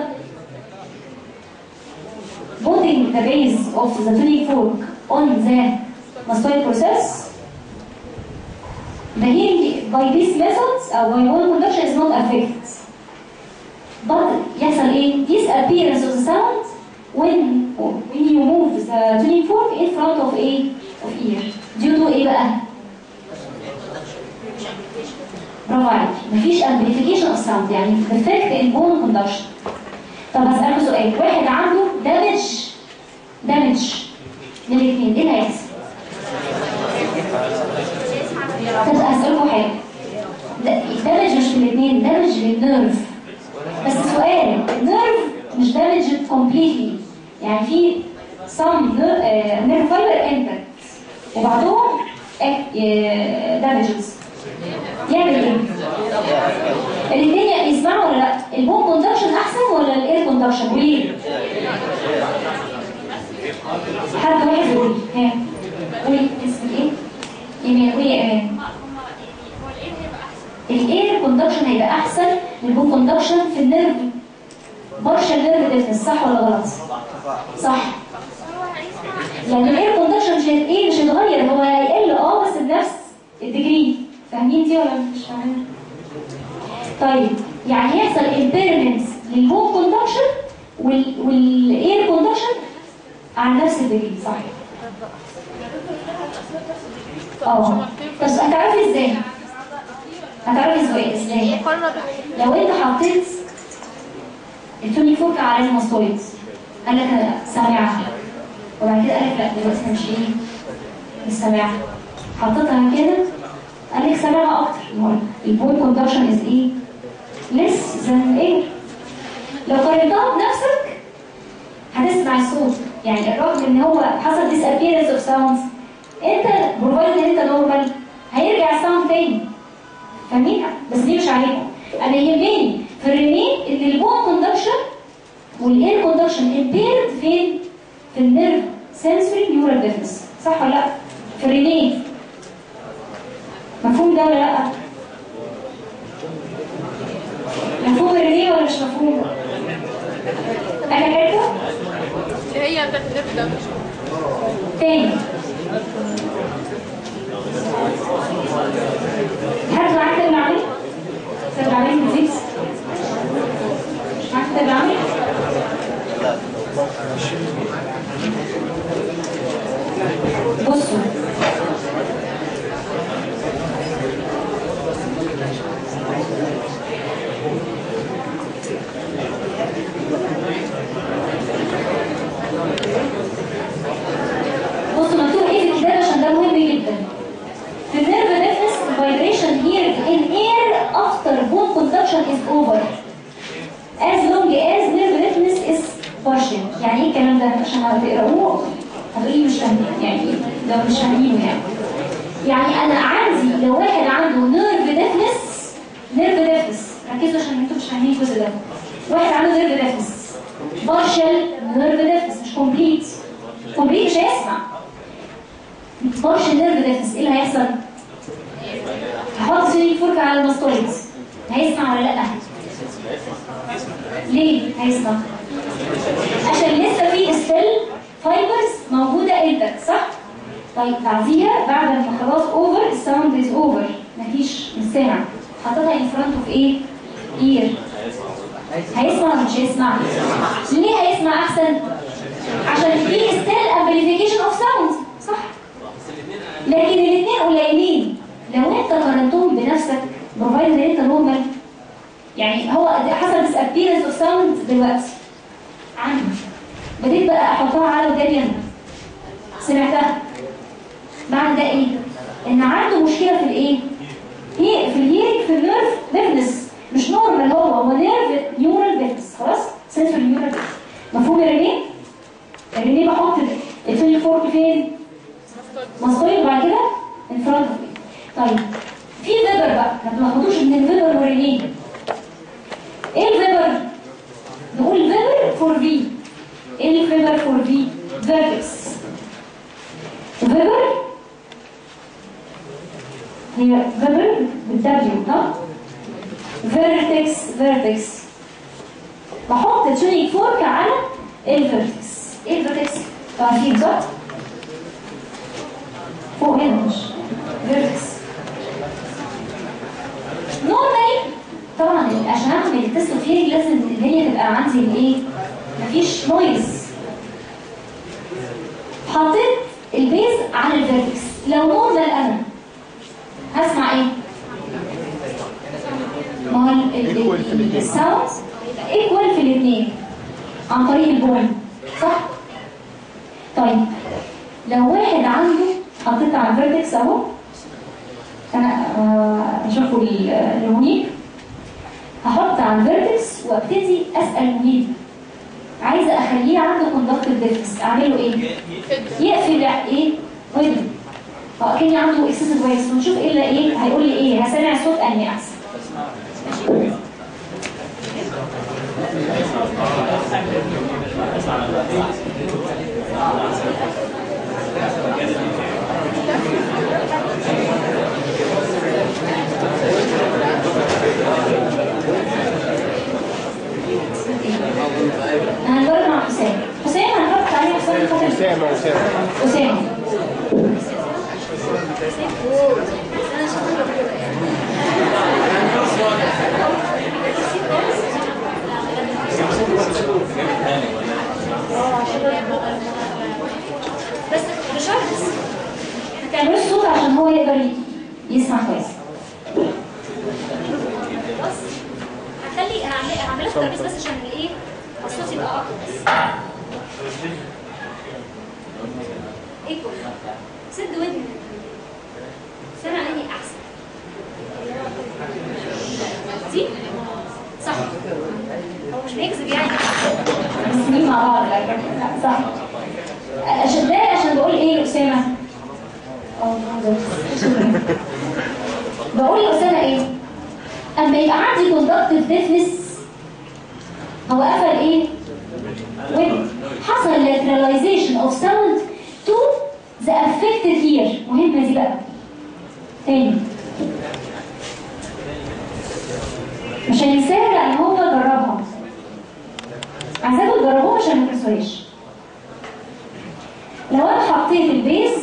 putting the base of the tuning fork on the mastoid process the hearing by these methods or by bone conduction is not affected but يحصل ايه؟ disappearance of the sound when when you move the tuning fork in front of a of ear due to ايه بقى؟ برافو عليك مفيش amplification of sound يعني defect in bone conduction طب هسألكوا سؤال واحد عنده دامج دامج من الاثنين ايه اللي هيحصل؟ طب هسألكوا حاجة دامج مش في الاثنين دامج للنيرف بس سؤال النيرف مش دامج completely يعني في some nerve fiber impact وبعدهم damages يعمل ايه؟ الاثنين يسمعوا ولا لا؟ البون كوندكشن احسن ولا الاير كوندكشن؟ وليه؟ حد واحد يقول ها قولي اسمك ايه؟ ايمان قولي يا ايمان الاير كوندكشن هيبقى احسن من البون كوندكشن في النيرف بارشال نيرف ديفنس صح ولا غلط؟ صح يعني الاير كوندكشن مش هيت- ايه مش هيتغير هو هيقل اه بس بنفس الديجري فاهمين دي ولا مش فاهمين؟ طيب يعني يحصل امبيرمنت للبون كوندكشن والاير كوندكشن على نفس الديجري صح اه بس هتعرفي ازاي هتعرفي ازاي ازاي لو انت حطيت التوني فوق على الماستويد قال لك انا سامعها وبعد كده قال لك لا دلوقتي انا مش ايه مش سامعها حطيتها كده قال لك سامعها اكتر البون كوندكشن از ايه less than ايه لو قارنتها بنفسك هتسمع الصوت يعني الرغم ان هو حصل disappearance of sounds انت بروفايد ان انت نورمال هيرجع الساوند تاني فاهمين بس دي مش عليكم انا يهمني في الريمين ان البون كوندكشن والاير كوندكشن امبيرد فين في النيرف سنسوري نيورال ديفنس صح ولا لا في الريمين مفهوم ده ولا لا مفهوم الريمين ولا مش مفهوم انا حته هي بتاعت النفس ده تاني حد معاك كتاب العمل؟ كتاب العمل نزيد؟ مش معاك كتاب العمل؟ بصوا بصوا مكتوب ايه في الكتاب عشان ده مهم جدا في النيرف ديفنس vibration here in air after bone conduction is over as long as nerve deafness is partial يعني ايه الكلام ده عشان هتقرأوه هتقولي مش فاهمين يعني ايه لو مش فاهمينه يعني يعني انا عندي لو واحد عنده نيرف ديفنس نيرف ديفنس ركزوا عشان انتوا مش فاهمين الجزء ده واحد عنده نيرف ديفنس بارشل نيرف ديفنس مش كومبليت كومبليت مش هيسمع بارشل نيرف ديفنس ايه اللي هيحصل؟ هحط سيري فورك على الماستويد هيسمع ولا لا؟ ليه هيسمع؟ عشان لسه في ستيل فايبرز موجودة انتك صح؟ طيب بعديها بعد ما خلاص اوفر الساوند از اوفر مفيش مش سامع حطيتها ان فرونت اوف ايه؟ اير هيسمع ولا مش هيسمع؟ ليه هيسمع احسن؟ عشان في ستيل امبليفيكيشن اوف ساوند صح؟ لكن الاثنين قليلين لو انت قارنتهم بنفسك بروفايد ان انت نورمال يعني هو حسب الابيرنس اوف ساوند دلوقتي عندي بديت بقى احطها على وداني انا سمعتها معنى ده ايه؟ ان عنده مشكله في الايه؟ هي في الهيرنج في النيرف ديفنس مش نورمال هو هو نيرف نيورال ديفنس خلاص؟ سنسور نيورال ديفنس مفهوم يا رينيه؟ يا رينيه بحط الفيلم فورك فين؟ مصطوي وبعد كده ان فرونت طيب في فيبر بقى ما تلخبطوش ان الفيبر ورينيه ايه الفيبر؟ نقول فيبر فور في ايه الفيبر فور في؟ فيرتكس فيبر هي فيبر بالدبليو ها؟ فيرتكس فيرتكس بحط التونيك فورك على الفيرتكس ايه الفيرتكس؟ عارفين صح؟ فوق هنا مش فيرتكس نورمالي طبعا عشان اعمل التست فيه لازم الدنيا تبقى عندي الايه؟ مفيش نويز حطيت البيز على الفيرتكس لو نورمال انا هسمع ايه؟ ما هو ال- ال- Equal في ال- الاتنين. الساوند ايكوال في الاثنين عن طريق البون صح؟ طيب لو واحد عنده حطيت على الفيرتكس اهو انا آه، اشوفه ال- المنيب هحط على الفيرتكس وابتدي اسال المنيب عايزه اخليه عنده كوندكتيف ديفكس اعمله ايه؟ يقفل ايه؟ ودنه فاكني عنده اكسسيف فويس ونشوف ايه اللي ايه هيقول لي ايه هسمع صوت انهي احسن هنجرب مع حسام حسام هنحط عليه حسام خاطر أسامة أسامة حسام بس بشرط ما تعملوش صوت عشان هو يقدر ي- يسمع كويس بص هخلي هعمل- هعملها في الترابيز بس عشان الايه الصوت يبقى اقوى بس ايكوال سد ودني سامع اني احسن دي صح هو مش بيكذب يعني مسلمين مع بعض لا صح عشان ده عشان بقول ايه لأسامة اه بقول لأسامة ايه اما يبقى عندي كوندكتيف ديفنس هو قفل ايه ودن حصل lateralization of sound to the affected ear مهمة دي بقى تاني مش هينساها لان هو جربها عايزاكم تجربوها عشان ما تنسوهاش لو انا حطيت البيز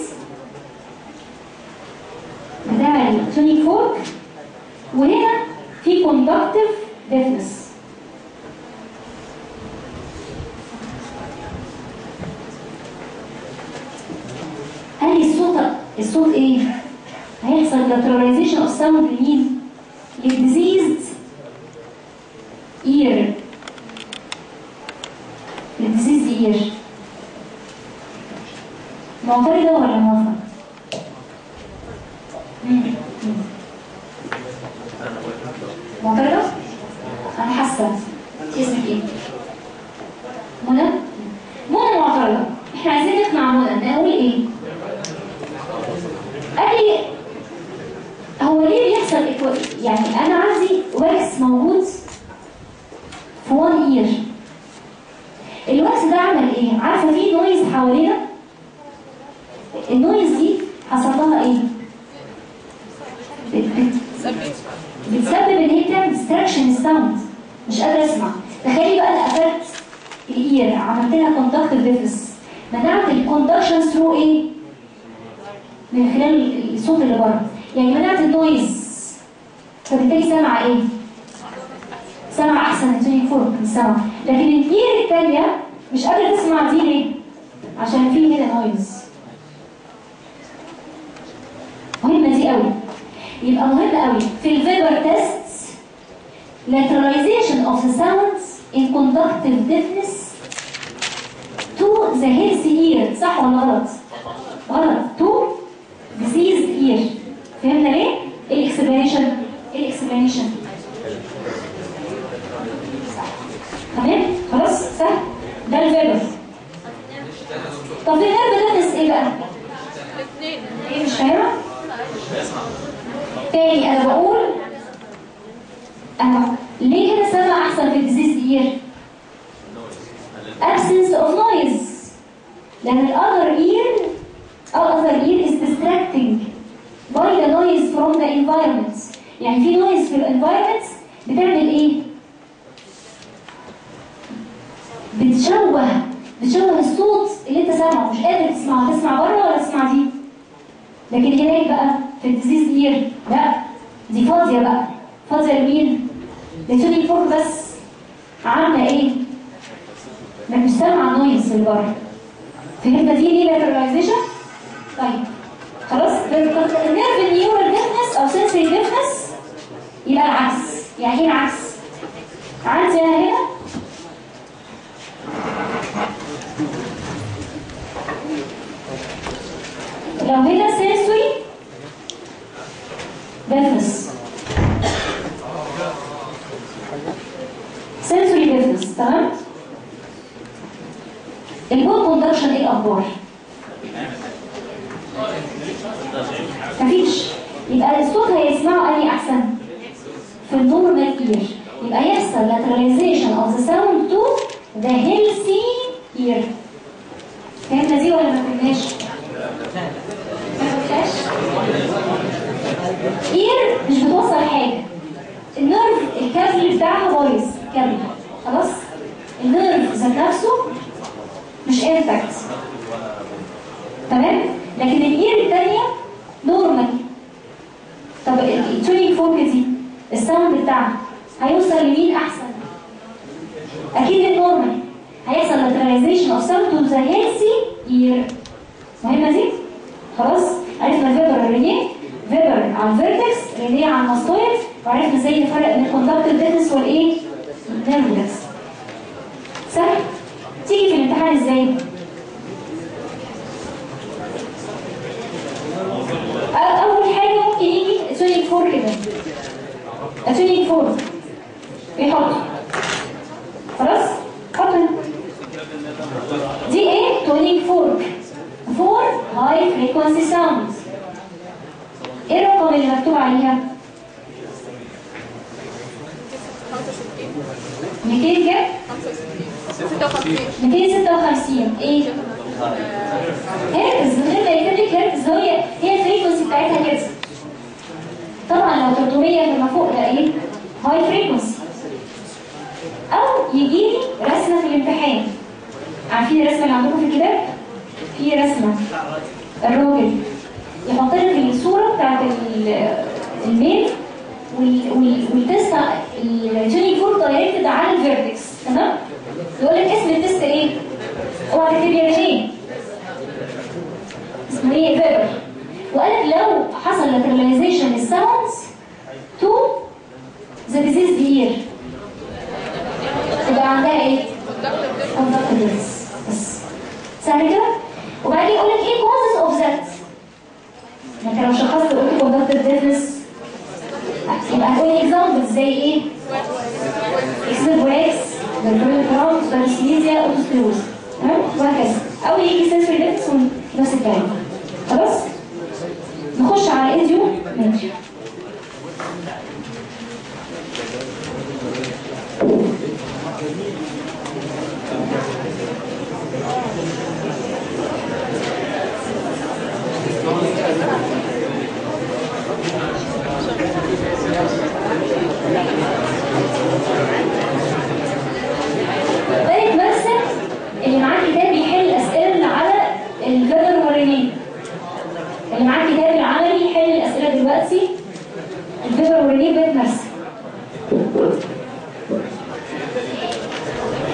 بتاع التونيك فورك وهنا في كوندكتيف ديفنس قال لي الصوت الصوت ايه؟ هيحصل lateralization of sound لمين؟ للديزيزد اير الديزيز اير معترضة ولا موافقة؟ مم. مم. معترضة؟ أنا حاسة اسمك ايه؟ منى؟ منى معترضة احنا عايزين نقنع منى نقول ايه؟ قال لي هو ليه بيحصل إكوا- يعني انا عندي واكس موجود في وان اير الوقت ده عمل ايه عارفه في نويز حوالينا النويز دي حصل لها ايه بت- بت- بتسبب ان هي بتعمل ديستراكشن الساوند مش قادره اسمع تخيلي بقى انا قفلت الاير عملت لها كوندكتيف ديفنس منعت الكوندكشن ثرو ايه من خلال الصوت اللي بره يعني منعت النويز فبالتالي سامعه ايه سمع احسن التونيك فورك من السمع لكن الاير الثانيه مش قادره تسمع دي ليه عشان في هنا نويز مهمه دي قوي يبقى مهم قوي في الفيبر تيست lateralization of the sounds in conductive deafness to the healthy ear صح ولا غلط؟ غلط to diseased ear فهمنا ليه؟ ايه الاكسبلانيشن؟ ايه الاكسبلانيشن؟ تمام؟ خلاص سهل ده الفيبر طب في الفيبر ديافنس ايه بقى؟ الاثنين ايه مش فاهمة؟ تاني انا بقول انا ليه هنا سمع احسن في الديزيز اير؟ absence of noise لان ال other ear او other ear is distracting by the noise from the environment يعني في noise في الانفايرمنت بتعمل ايه؟ بتشوه بتشوه الصوت اللي انت سامعه مش قادر تسمعه تسمع بره ولا تسمع دي لكن هناك بقى في الديزيز اير لا دي فاضيه بقى فاضيه لمين؟ لتوني فور بس عامله ايه؟ ما مش سامعه النويز اللي بره فهمنا دي ليه لاتراليزيشن؟ طيب خلاص النيرف نيورال ديفنس او سنسري ديفنس يبقى العكس يعني ايه العكس؟ عندي انا هنا لو هنا سنسوري ديفنس سنسوري ديفنس تمام البول كوندكشن ايه الاخبار مفيش يبقى الصوت هيسمعه اني احسن في النورمال اير يبقى يحصل lateralization of the sound to the healthy ear فهمنا دي ولا ما فهمناش؟ ما فهمتهاش؟ اير مش بتوصل حاجه النيرف الكابل بتاعها بايظ كابل خلاص النيرف ذات نفسه مش انفكت تمام لكن الاير الثانيه نورمال طب التونينج فورك دي الساوند بتاعها هيوصل لمين احسن اكيد النورمال هيحصل lateralization of sound to the healthy ear مهمه دي خلاص عرفنا فيبر رينيه فيبر على الفيرتكس رينيه على الماستويد وعرفنا ازاي نفرق بين الكوندكتيف ديفنس والايه النيرفلس سهل تيجي في الامتحان ازاي أ- اول حاجه ممكن يجي تونينج فور كده تونينج فور بيحط خلاص حط هنا. دي ايه تونينج فورك فور هاي فريكوانسي ساوندز ايه الرقم اللي مكتوب عليها 200 كام 56 256 ايه هرتز من غير ما يكتب لك هرتز هي هي الفريكونسي بتاعتها كده طبعا لو 300 فما فوق ده ايه هاي فريكونسي او يجي لي رسمه في الامتحان عارفين الرسمه اللي عندكم في الكتاب في رسمه الراجل يحط لك الصوره بتاعت ال- الميل وال- وال- والتست الجوني فور دايركتد على الفيرتكس تمام يقول لك اسم التست ايه اوعى تكتب يعني ايه اسمه ايه فيبر وقال لك لو حصل lateralization للساوندز تو ذا ديزيز اير يبقى عندها ايه conductiveness بس سهل كده وبعدين يقول لك ايه causes of that ما انت لو شخصت قلت conductiveness يبقى هتقول examples زي ايه اكسل واكس بالبرونكس بارسيليزيا اوتوسكلوز تمام وهكذا او يجي سنسوري ديفكس ونفس الكلام خلاص نخش على ايديو ماشي بالك مرسم اللي معاه كتاب يحل الاسئله اللي على الفيبر والرينين اللي معاه كتاب العملي يحل الاسئله دلوقتي الفيبر والرينين بيت مرسم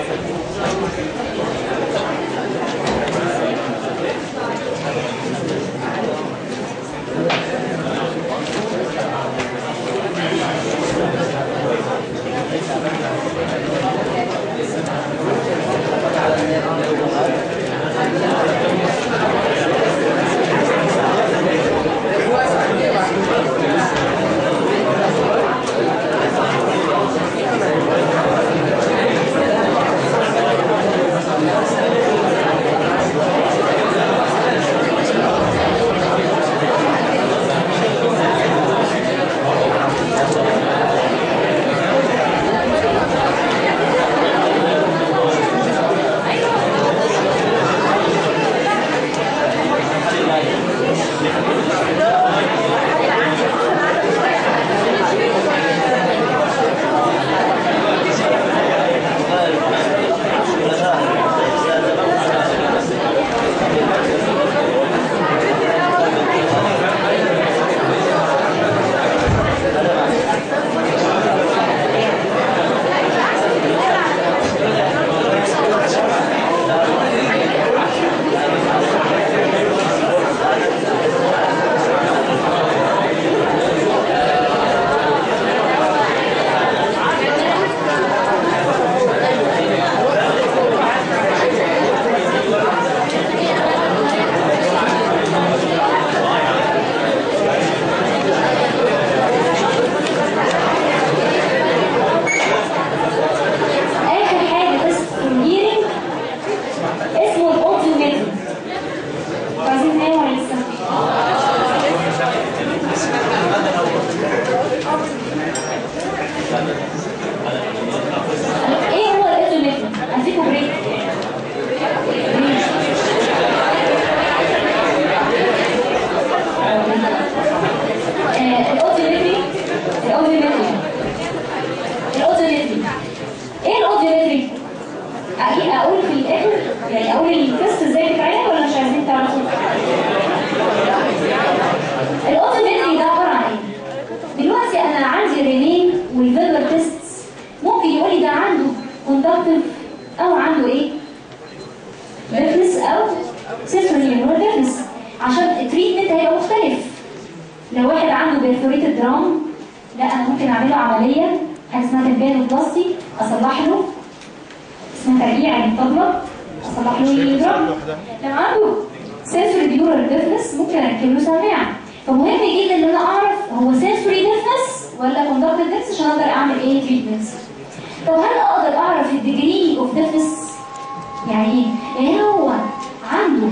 والفيربال تيست ممكن يقول لي ده عنده كوندكتيف او عنده ايه ديفنس او سيسوري نيورال ديفنس عشان التريتمنت هيبقى مختلف لو واحد عنده بيرفوريتد درام لا انا ممكن اعمل له عمليه حاجه اسمها تمبانوبلاستي اصلح له اسمها ترقيع الطبله اصلح له الدرام لو عنده سنسوري ديورال ديفنس ممكن اركب له سماعه فمهم جدا ان انا اعرف هو سنسوري ديفنس ولا كوندكتيف ديفنس عشان اقدر اعمل ايه تريتمنت طب هل اقدر اعرف الديجري اوف ديفنس يعني ايه يعني هو عنده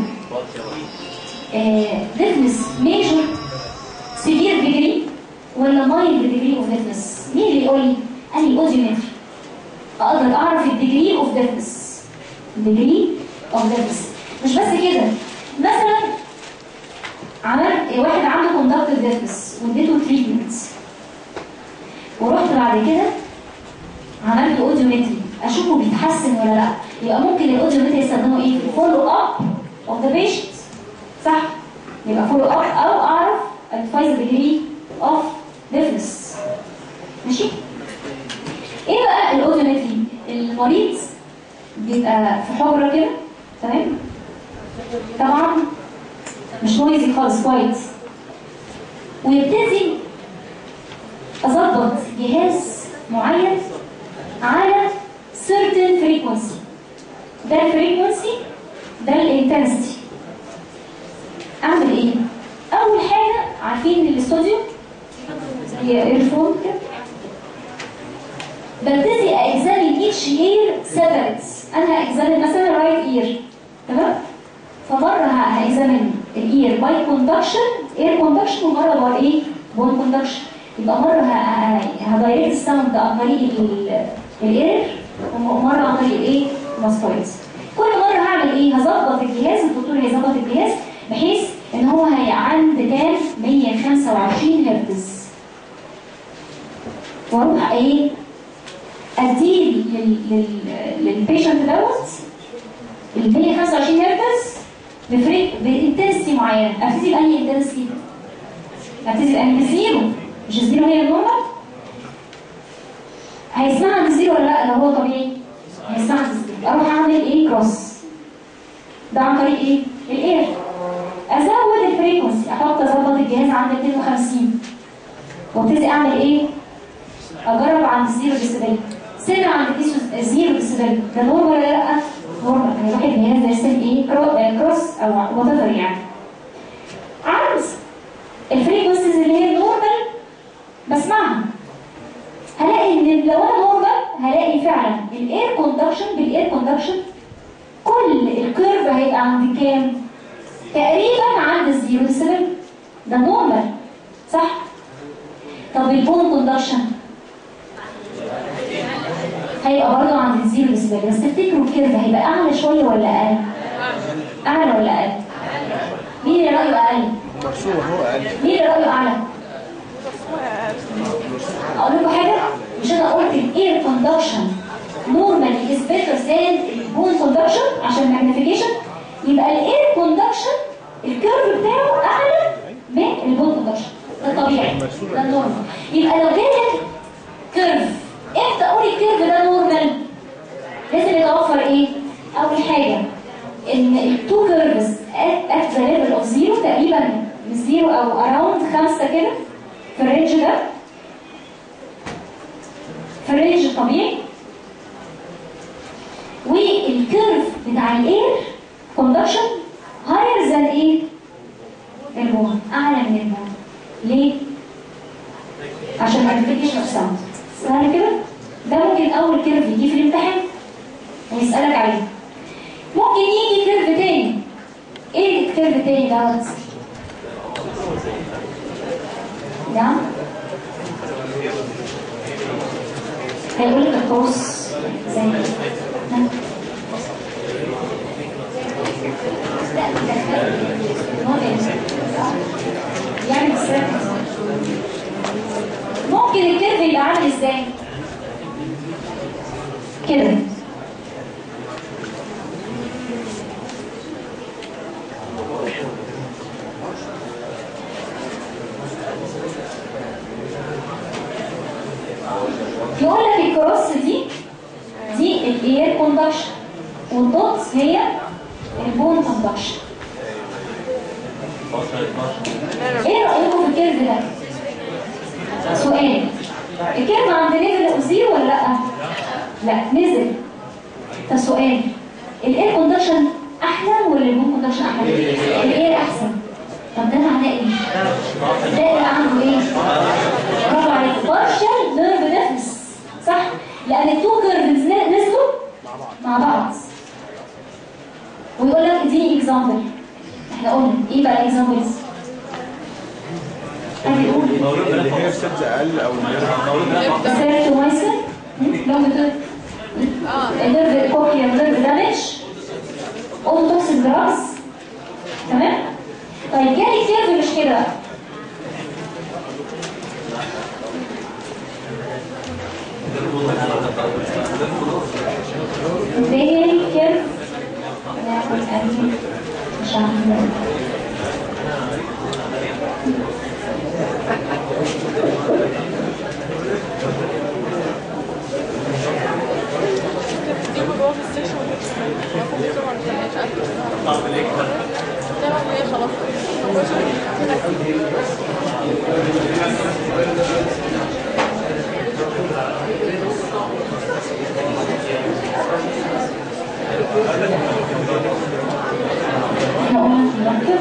ديفنس ميجر سيفير ديجري ولا مايلد ديجري اوف ديفنس مين اللي يقول لي قال لي اوديومتري اقدر اعرف الديجري اوف ديفنس الديجري اوف ديفنس مش بس كده مثلا عملت واحد عنده كوندكتيف ديفنس واديته تريتمنت ورحت بعد كده عملت اوديومتري اشوفه بيتحسن ولا لا يبقى ممكن الاوديومتري يستخدمه ايه في فولو اب اوف ذا بيشنت صح يبقى فولو اب او اعرف advise degree of deafness ماشي ايه بقى الاوديومتري المريض بيبقى في حجره كده تمام طبعا مش نويزي خالص كويس ويبتدي اظبط جهاز معين على certain frequency ده الفريكونسي ده الانتنسيتي اعمل ايه اول حاجه عارفين الاستوديو هي ايرفون كده ببتدي اكزامن ايتش اير سيبريت انا هاكزامن مثلا رايت اير تمام فمره هاكزامن الاير باي كوندكشن اير كوندكشن ومره باي ايه بون كوندكشن يبقى مره هدايركت الساوند عن طريق الاير ومره عن طريق الايه الماسكويدز كل مره هعمل ايه هظبط الجهاز الدكتور هيظبط الجهاز بحيث ان هو هي عند كام 125 هرتز واروح ايه اديه لل لل للبيشنت دوت ال 125 هرتز بفريق بانتنسيتي معينه ابتدي بأنهي انتنسيتي؟ ابتدي بأنهي بالزيرو مش الزيرو هي النورمال هيسمع عند الزيرو ولا لا لو هو طبيعي؟ هيسمع عند الزيرو اروح اعمل ايه كروس ده عن طريق ايه؟ الاير ازود الفريكونسي احط اظبط الجهاز عند 250 وابتدي اعمل ايه؟ اجرب عند الزيرو ديسيبل سمع عند الزيرو ديسيبل ده نورمال ولا لا؟ نورمال هيروح الجهاز ده يرسم ايه؟ كرو- كروس او وات ايفر يعني عند الفريكونسيز اللي هي النورمال بسمعها هلاقي ان لو انا نورمال هلاقي فعلا الاير كوندكشن بالاير كوندكشن كل الكيرف هيبقى عند كام؟ تقريبا عند الزيرو ديسيبل ده نورمال صح؟ طب البون كوندكشن هيبقى برضه عند الزيرو ديسيبل بس تفتكروا الكيرف هيبقى اعلى شويه ولا اقل؟ اعلى ولا اقل؟ مين اللي رايه اقل؟ مرسوم هو اقل مين اللي رايه اعلى؟ اقول لكم حاجه مش انا قلت الاير كوندكشن نورمالي از بيتر ذان البون كوندكشن عشان ماجنيفيكيشن يبقى الاير كوندكشن الكيرف بتاعه اعلى من البون كوندكشن ده الطبيعي ده النورمال يبقى لو جالك كيرف امتى اقول الكيرف ده نورمال لازم يتوفر ايه اول حاجه ان التو كيرفز ات ذا ليفل اوف زيرو تقريبا من زيرو او اراوند خمسه كده في الرينج ده في الرينج الطبيعي والكيرف بتاع الاير كوندكشن هاير ذان ايه البون اعلى من البون ليه عشان ماجنيفيكيشن اوف ساوند سهل كده ده ممكن اول كيرف يجي في الامتحان ويسالك عليه ممكن يجي كيرف تاني ايه الكيرف التاني دوت نعم هيقول لك القوس زي ها؟ لا دخل يعني بالسرعة. ممكن الكيرف يبقى عامل ازاي كده يقول لك الكروس دي دي الاير كوندكشن والدوتس هي البون كوندكشن ايه رايكم في الكيرف ده سؤال الكيرف عند نزل زيرو ولا لا لا نزل ده سؤال الاير كوندكشن احلى ولا البون كوندكشن احلى الاير احسن طب ده معناه ايه ده اللي عنده ايه برافو عليك بارشل نيرف ديفنس صح لان التو كيرفز نزلوا مع بعض ويقول لك اديني اكزامبل احنا قلنا ايه بقى الاكزامبلز هتقول اللي هي في سيلز اقل او سيرتومايسين لو بتقول نيرف كوكيا نيرف دامج اوتوكسين دراجز تمام طيب جالي كيرف مش كده بقى. جالي كيرف ناخد أنهي مش عارفة دي جوه في السيكشن رقم بسرعه مش عارفه ده هي خلاص احنا قلنا نركب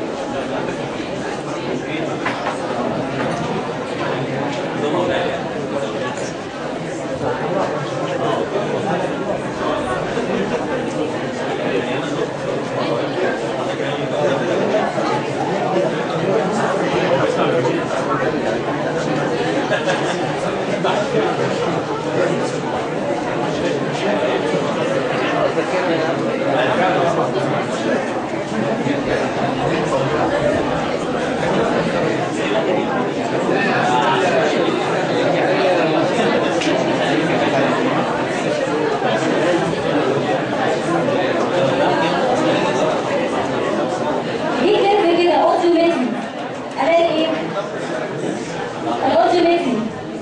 دي كيرف كده اوتوماتيك الاقي ايه الاوتوماتيك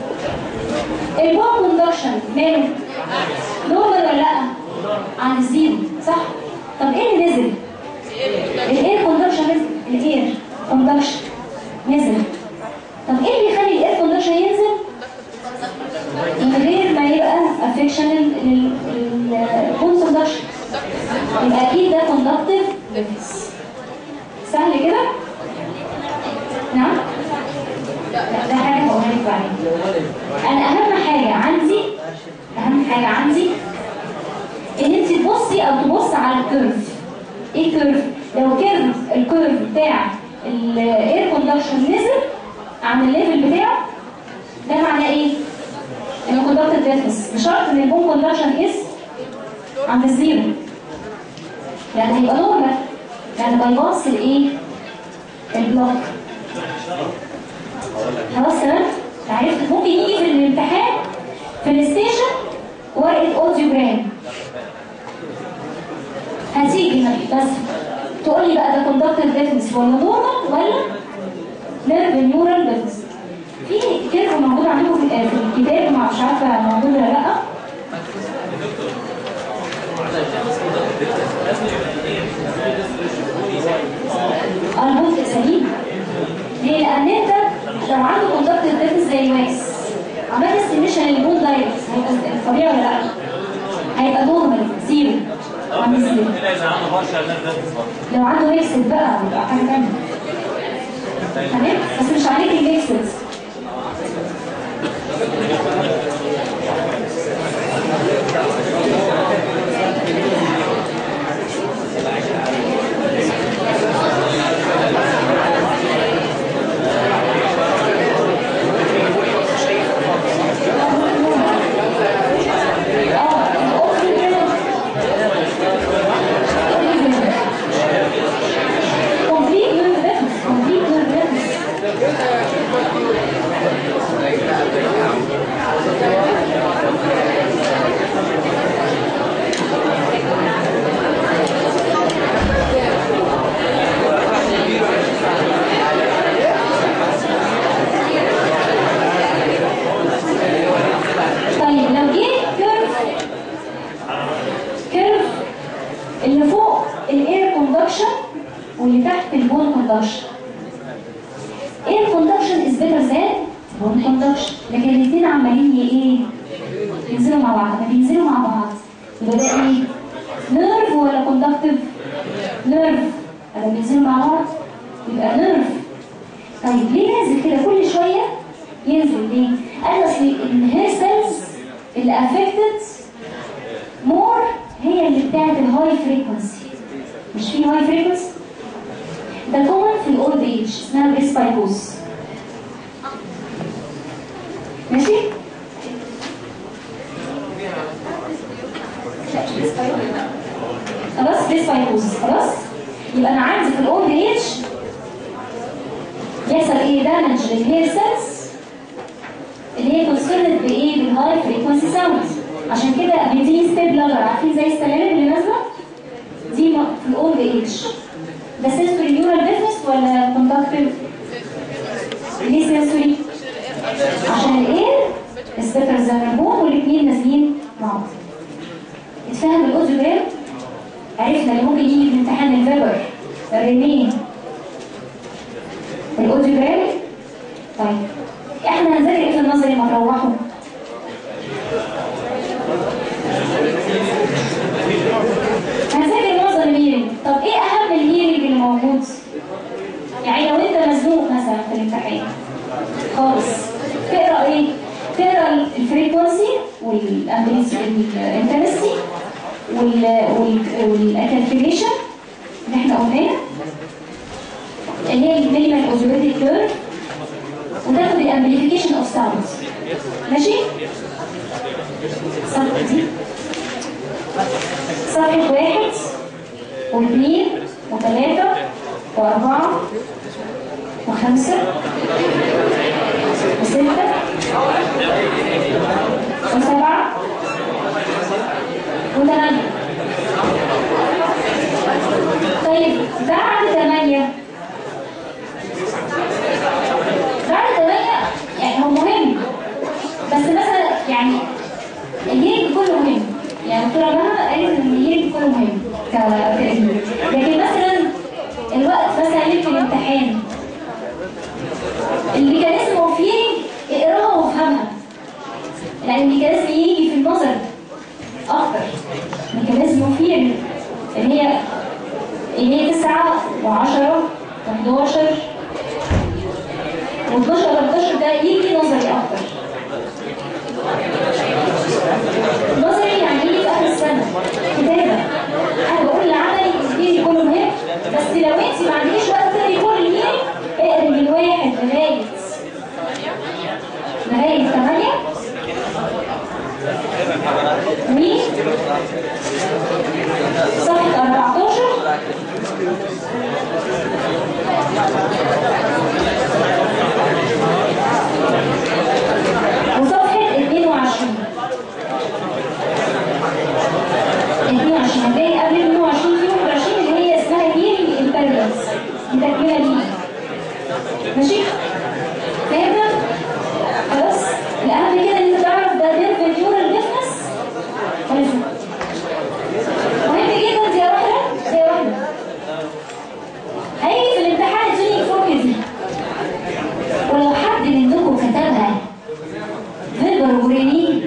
البوم كوندكشن ماله نورمال ولا لا عند الزيرو صح طب ايه اللي نزل الاير كوندكشن نزل الاير كوندكشن نزل طب ايه اللي يخلي الاير كوندكشن ينزل من غير ما يبقى افكشن للبوم كوندكشن يبقى اكيد ده كوندكتيف سهل كده نعم لا ده حاجه هقولها لك بعدين انا اهم حاجه عندي اهم حاجه عندي ان انت تبصي او تبص على الكيرف ايه الكيرف لو كيرف الكيرف بتاع الاير كوندكشن نزل عن الليفل بتاعه ده معناه ايه انه كوندكتيف ديفنس بشرط ان البوم كوندكشن از عند الزيرو يعني هيبقى نورمال يعني بايباص الايه البلوك خلاص تمام عرفت ممكن يجي في الامتحان في الستيشن ورقه اوديوجرام هتيجي بس تقول لي بقى ده كوندكتور ديفنس ولا نورمال ولا نيرف نيورال ديفنس في كيرف موجود عندكم في في الكتاب ما مش عارفه موجود ولا لا البوت سليم ليه؟ لان انت لو عنده كوندكتور ديفنس زي الواكس عملت استيميشن للبون دايركت هيبقى طبيعي ولا لا؟ هيبقى نورمال زيرو عند زيرو لو عنده ميكسد بقى يبقى حاجه ثانيه تمام بس مش عليك الميكسد complete nerve deafness complete nerve deafness في البون كوندكشن ايه الكوندكشن از بيتر ذان بون كوندكشن لكن الاثنين عمالين ي- ايه ينزلوا مع بعض ما بينزلوا مع بعض يبقى ده ايه نيرف ولا كوندكتيف نيرف لما بينزلوا مع بعض يبقى نيرف طيب ليه نازل كده كل شويه ينزل ليه قال اصل الهير سيلز اللي افكتد مور هي اللي بتاعت الهاي فريكونسي مش في هاي فريكونسي ده كومن في الاولد ايج اسمها بريسبايكوز ماشي خلاص بريسبايكوز خلاص يبقى انا عندي في الاولد ايج يحصل ايه دامج للهير سيلز اللي هي كونسيرند بايه بالهاي فريكونسي ساوند عشان كده بيديني ستيب لغر عارفين زي السلالم اللي نازله دي م- في الاولد ايج ده سنسوري نيورال ديفنس ولا كوندكتيف ليه سنسوري عشان الايه السبيتر زنربون والاثنين نازلين مع بعض اتفهم الاوديوجرام عرفنا اللي ممكن يجي في امتحان الفيبر الريمين الاوديوجرام طيب احنا هنذاكر ايه في النظري ما تروحوا هنذاكر نظري هيرنج طب ايه اهم الهيرنج اللي موجود يعني لو انت مزنوق مثلا في الامتحان خالص تقرا ايه تقرا الفريكونسي والانتنسي والكالكوليشن اللي احنا قلناها اللي هي المينيمال اوزيبيتي كيرف وتاخد الامبليفيكيشن اوف ساوند ماشي صفحه دي صفحه واحد واثنين وثلاثه واربعه وخمسه وسته وسبعه وثمانيه طيب بعد ثمانيه بعد ثمانية يعني هو مهم بس مثلا يعني الهيرنج كله مهم يعني دكتورة مهما قالت ان الهيرنج كله مهم كتقدير لكن مثلا الوقت مثلا ليلة الامتحان الميكانيزم اوف هيرنج اقراها وافهمها لان الميكانيزم يجي في النظر اكتر ميكانيزم اوف هيرنج اللي هي اللي هي 9 و10 و11 و12 13 ده يجي نظري اكتر نظري يعني يجي في اخر السنه كتابه انا بقول العملي الديني كله مهم بس لو انت ما عندكيش وقت تقري كل يوم اقري من واحد لغايه لغايه 8 و صفحه 14 وصفحة 22 22 هتلاقي قبل 22 في 21 اللي هي اسمها هيرنج امبيريالز دي تكملة ليه ماشي؟ فاهمة؟ خلاص؟ الأهم كده إن أنت تعرف ده نيرف نيورال ديفنس ولا شو؟ مهم جدا دي واحدة دي واحدة هيجي في الامتحان الدنيا فوق دي ولو حد منكم كتبها فيبر ورينين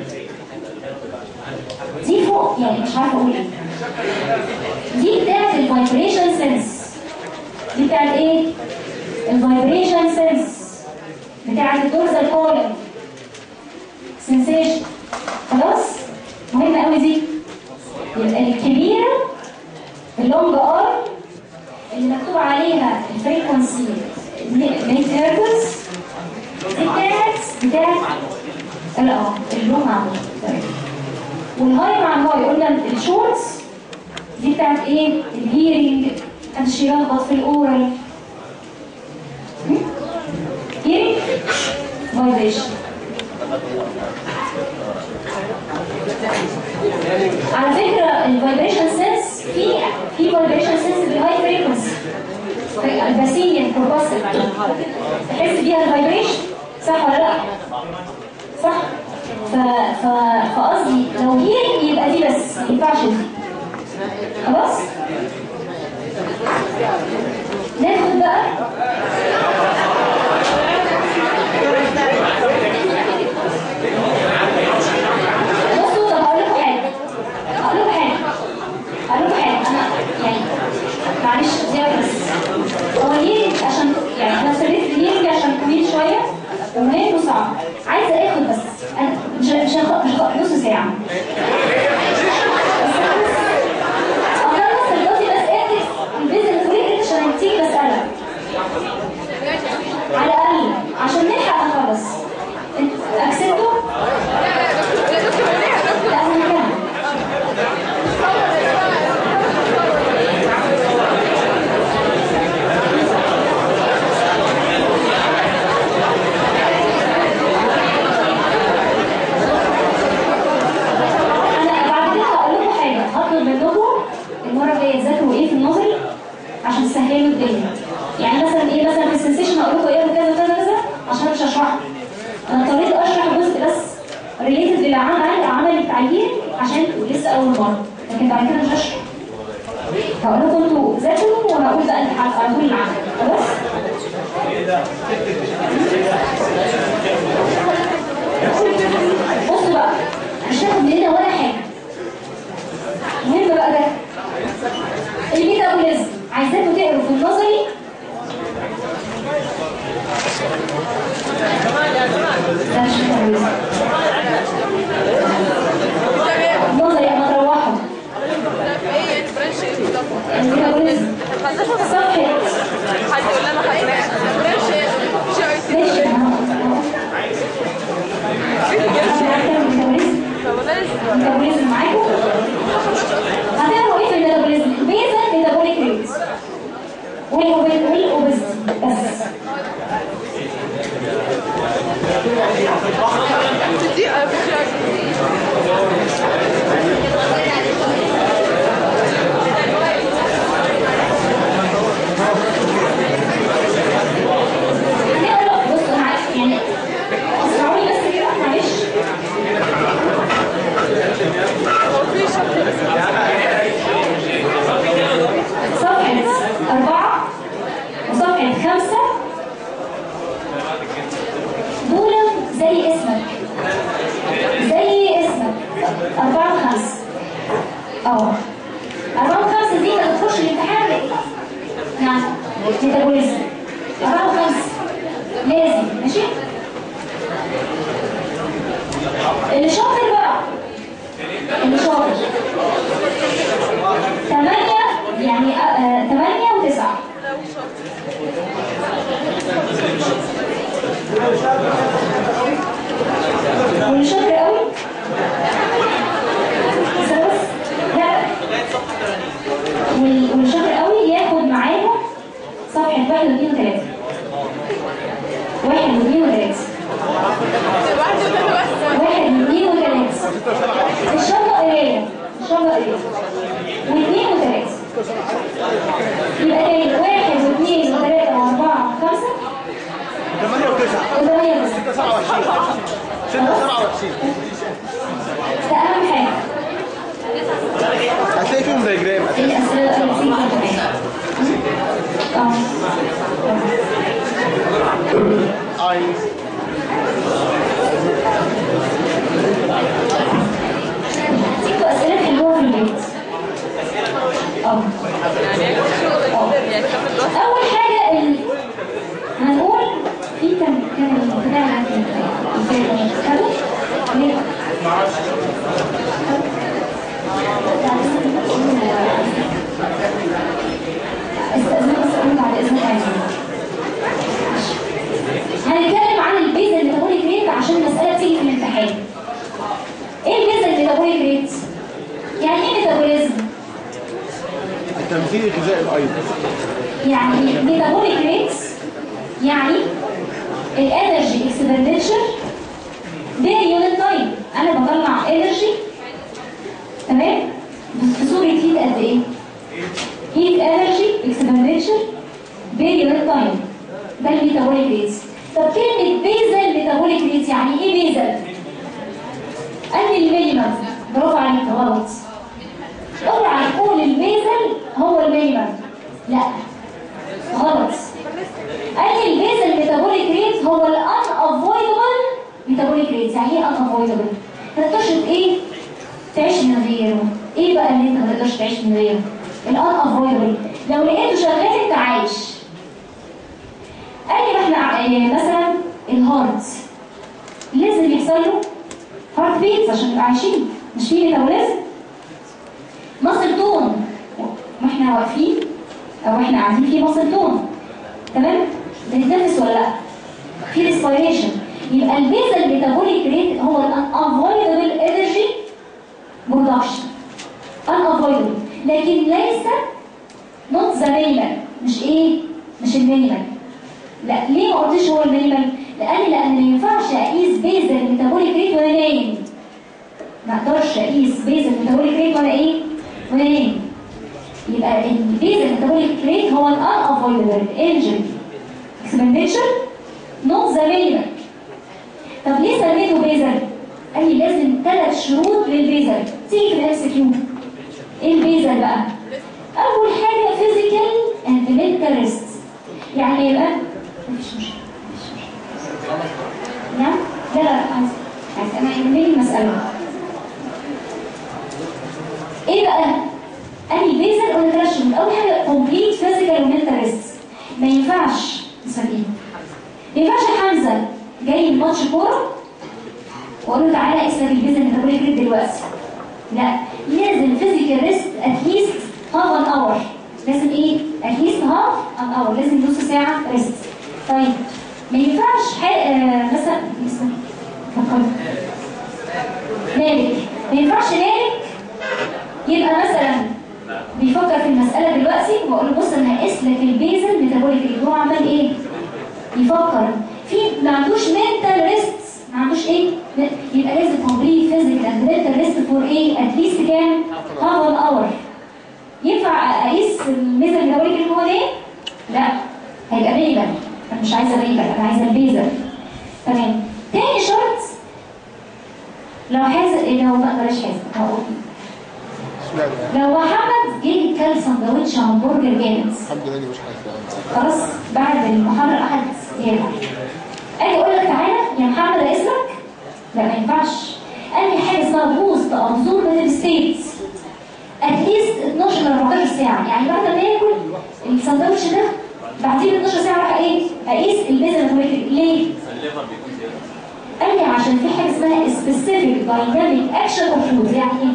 دي فوق يعني مش عارفه اقول ايه دي بتاعت الفايبريشن سنس دي بتاعت ايه الفايبريشن سنس بتاعت الدورزال كولم سنسيشن خلاص مهمه قوي دي يبقى الكبيره اللونج ار اللي مكتوب عليها الفريكونسي 100 هرتز دي بتاعت بتاعت لا اه اللو مع طيب. والهاي مع الهاي قلنا الشورتس دي بتاعت ايه الهيرنج محدش يلخبط في الاورال هيرنج فايبريشن على فكرة الفايبريشن سنس في في فايبريشن سنس بالهاي فريكونسي الباسيليان كورباسل تحس بيها الفايبريشن صح ولا لا؟ صح؟ ف... ف... فقصدي لو هي يبقى دي بس ما ينفعش دي خلاص؟ نفهم بصوا طب هقول لكم حاجه هقول لكم حاجه هقول لكم حاجه انا يعني معلش زياده بس هو ليه عشان يعني انا ابتديت ليه عشان طويل شويه ومهم وصعب عايزه اخد بس انا مش مش هاخد مش هاخد نص ساعه اخلص الجزء بس اكتب البيز اللي فوقيه عشان هتيجي مساله على الاقل عشان نلحق نخلص انتوا اكسبتوا؟ لا انا كمان انا بعد كده هقول لكم حاجه هطلب منكم المره الجايه تذاكروا ايه في النظري عشان تسهلوا الدنيا يعني مثلا ايه مثلا في السنسيشن هقول لكم ايه وكذا وكذا وكذا عشان مش هشرحه انا اضطريت اشرح جزء بس ريليتد للعمل عمل التعيين عشان لسه اول مره لكن بعد كده مش هشرح هقول لكم انتوا ذاكروا وهقول بقى الحلقه على طول العمل خلاص بصوا بقى مش هاخد مننا ولا حاجه المهم بقى ده الميتابوليزم عايزاكم تقروا في النظري ده مش ميتابوليزم النظري اما تروحوا ايه برانش ايه بالظبط؟ الميتابوليزم ما خدناش وقت. صفحه حد يقول لنا حاجه برانش ايه جي اي سي ماشي انا هكتب الميتابوليزم فبلاش الميتابوليزم معاكم هتعملوا ايه في الميتابوليزم بيزا ميتابوليك ريت والاوبيزيتي بس دي جي اي سي هنقرا بص انا عارف يعني اسمعوني بس كده معلش هو في شكل صفحة أربعة وصفحة خمسة دول زي اسمك زي اسمك أربعة وخمسة اه أربعة وخمسة دي لما تخش الامتحان نعم ميتابوليزم أربعة وخمسة لازم ماشي اللي شاطر بقى اللي شاطر ثمانية يعني آه، آه، ثمانية وتسعة واللي شاطر قوي بس بس لا وال- واللي شاطر قوي ياخد معاهم صفحة واحد واثنين وثلاثة واحد واثنين وثلاثة واحد وثلاثة بس واحد واثنين وثلاثة ان شاء الله قرايه ان شاء الله قرايه واثنين وثلاثة يبقى تاني واحد واثنين وثلاثة وأربعة وخمسة 8 و9 وثمانية بس 27 6 27 ده أهم حاجة هتلاقي فيهم دايجرام الأسئلة اللي بتيجي في الامتحان. اه اينز هتيجوا أسئلة حلوة في البيت اه يعني كم الوقت أول حاجة ال... هنقول في كم كم البتاع اللي خدوا ليه؟ استأذنوا بس أقول بعد إذن حاجة هنتكلم عن البيزا الميتابوليك ريت عشان المسألة تيجي في الامتحان ايه البيزا الميتابوليك ريت؟ يعني ايه ميتابوليزم؟ التمثيل الغذائي الايض يعني ميتابوليك ريت يعني الانرجي اكسبندتشر بير يونت تايم انا بطلع انرجي تمام في صورة هيت قد ايه؟ هيت انرجي اكسبندتشر بير يونت تايم ده الميتابوليك ريت طب كلمة بيزل ميتابوليك ريت يعني ايه بيزل؟ قال لي المينيمم برافو عليك غلط اوعى تقول البيزل هو المينيمم لا غلط قال لي البيزل ميتابوليك ريت هو الان افويدبل ميتابوليك ريت يعني ايه ان افويدبل ما تقدرش ايه تعيش من غيره ايه بقى اللي انت ما تقدرش تعيش من غيره الان افويدبل لو لقيته شغال انت عايش قال لي ما احنا ع- إيه مثلا الهارت لازم يحصل له هارت بيتس عشان نبقى عايشين مش فيه ميتابوليزم مصل تون ما احنا واقفين او احنا قاعدين في مصل تون تمام بنتنفس ولا لا في ريسبيريشن يبقى البيزل ميتابوليك ريت هو الانافويدبل انرجي برودكشن unavoidable لكن ليس not the minimum مش ايه مش المينيمال لا ليه ما قلتش هو المينيمال لان لان ما ينفعش اقيس بيزل ميتابوليك ريت وانا نايم ما اقدرش اقيس بيزل ميتابوليك ريت وانا ايه وانا نايم يبقى البيزل ميتابوليك ريت هو الان افويدبل انجري اكسبنديتشر نوت ذا مينيمال طب ليه سميته بيزل قال لي لازم ثلاث شروط للبيزل تيجي في الاس كيو ايه البيزل بقى اول حاجه فيزيكال اند منتال ريست يعني يبقى مفيش مشكله مفيش مشكله نعم لا لا عايز عايز انا يهمني المساله ايه بقى قال لي البيزل قلنا ثلاث شروط اول حاجه كومبليت فيزيكال ومنتال ريست ما ينفعش نسميه ما ينفعش حمزه جاي من ماتش كوره واقول له تعالى اسمك البيزل ميتابوليك ريت دلوقتي لا لازم فيزيكال ريست اتليست هاف ان اور لازم ايه اتليست هاف ان اور لازم نص ساعه ريست طيب ما ينفعش حق... آه مثلا اسمه فكرت مالك ما ينفعش مالك يبقى مثلا بيفكر في المسألة دلوقتي واقول له بص انا هقيس لك البيزل ميتابوليك ريت هو عمال ايه يفكر في ما عندوش منتال ريست ما عندوش ايه يبقى لازم كومبليت فيزيكال اند منتال ريست فور ايه اتليست كام هاف ان اور ينفع اقيس الميزل ميتابوليك ريت هو ليه لا هيبقى مينيمال انا مش عايزه مينيمال انا عايزه البيزل تمام تاني شرط لو حاسب لو ما بلاش حاسب هقول اشمعنى لو محمد جه كل سندوتش همبرجر جامد الحمد لله إني مش حاسس خلاص بعد المحاضرة أحد يرجع أجي أقول لك تعالى يا محمد اسمك لا ما ينفعش قال لي حاجة اسمها بوست أبزوربتيف ستيت اتليست 12 ل 14 ساعة يعني بعد ما ياكل السندوتش ده بعديه ب 12 ساعة راح ايه؟ أقيس البيزل ميتابوليك ليه؟ قال لي عشان في حاجة اسمها specific dynamic action of food يعني ايه؟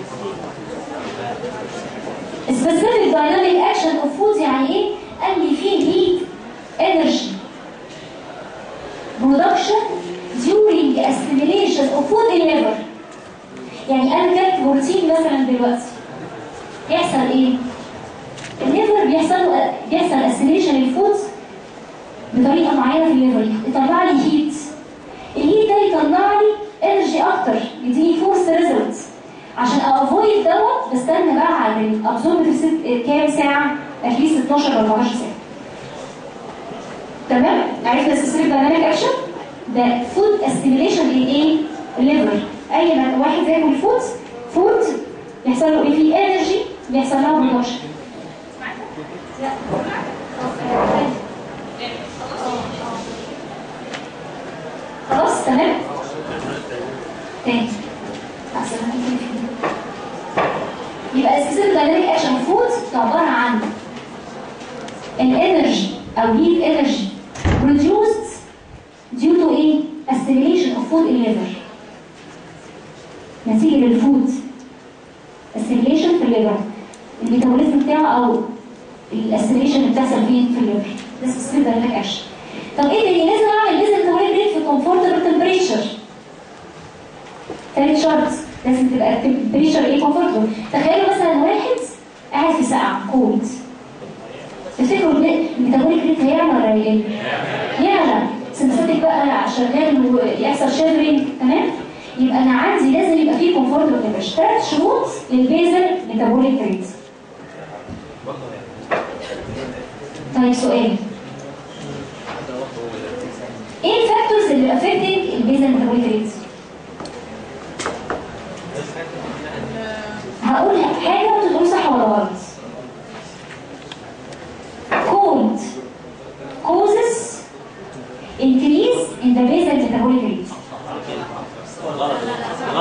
specific dynamic action of food يعني ايه؟ قال لي فيه heat energy production during assimilation of food in liver يعني انا كانت بروتين مثلا دلوقتي يحصل ايه؟ الليفر بيحصل له بيحصل اسيميليشن للفود بطريقه معينه في الليفر يطلع لي هيت الهيت ده يطلع لي انرجي اكتر يديني فورس ريزلت عشان افويد دوت بستنى بقى على الابزوربتيف كام ساعه؟ اتليست 12 ل 14 ساعه تمام عرفنا السيستم دايناميك اكشن ده فود استيميليشن للايه الليفر اي ما واحد ياكل فود فود يحصل له ايه فيه انرجي بيحصل له برودكشن خلاص تمام تاني أحسن ما تيجي فيه. يبقى السيستم دايناميك اكشن فود عباره عن الانرجي او heat energy produced due to ايه assimilation of food in liver نتيجة للفود assimilation في الليفر الميتابوليزم بتاعه او الاسيميليشن اللي بتحصل فين في الليفر ده اسمه دايناميك اكشن طب ايه تاني لازم اعمل بيزل ميتابوليك ريت في كومفورتبل تمبريتشر تالت شرط لازم تبقى التمبريتشر ايه كومفورتبل تخيلوا مثلا واحد قاعد في سقعه كولد تفتكروا الميتابوليك ريت هيعلى ولا هيقل؟ يعلى سمساتك بقى شغال ويحصل شيفرنج تمام؟ يبقى انا عندي لازم يبقى فيه كومفورتبل تمبريتشر ثلاث شروط للبيزل ميتابوليك ريت طيب سؤال ايه الفاكتورز اللي افكتنج البيزل ميتابوليك ريت؟ هقول حاجه وانتوا تقولوا صح ولا غلط cold causes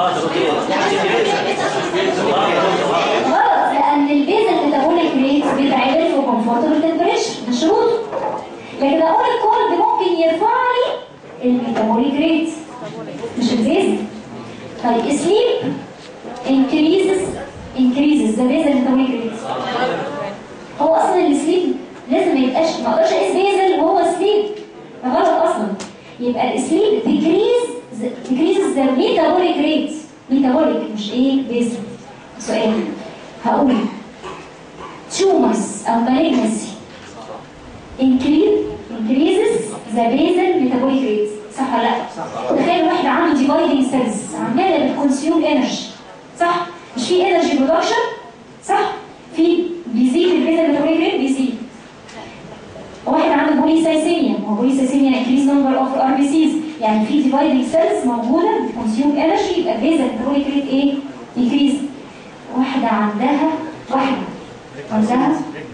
غلط لان البيزل ميتابوليك ريت بيتعمل في كومفورتبل تمبريتشر ده شروطه لكن اقول الكولد ممكن يرفع لي الميتابوليك ريت مش البيزل طيب سليب increases increases the basal metabolic rate هو اصلا السليب لازم ما يبقاش ما اقدرش اقيس بيزل وهو سليب ده غلط اصلا يبقى السليب decrease decreases the metabolic rate metabolic مش ايه بيزل سؤال هقول tumors او malignancy increase increases the basal metabolic rate صح ولا لا؟ تخيل واحد عنده dividing cells عماله بتكونسيوم انرجي صح؟ مش في انرجي برودكشن صح؟ في بيزيد البيزل metabolic rate بيزيد واحد عنده بوليسايسيميا هو بوليسايسيميا increase number of RBCs يعني في dividing cells موجوده بتكونسيوم انرجي يبقى البيزل metabolic rate ايه؟ increase واحدة عندها واحدة عندها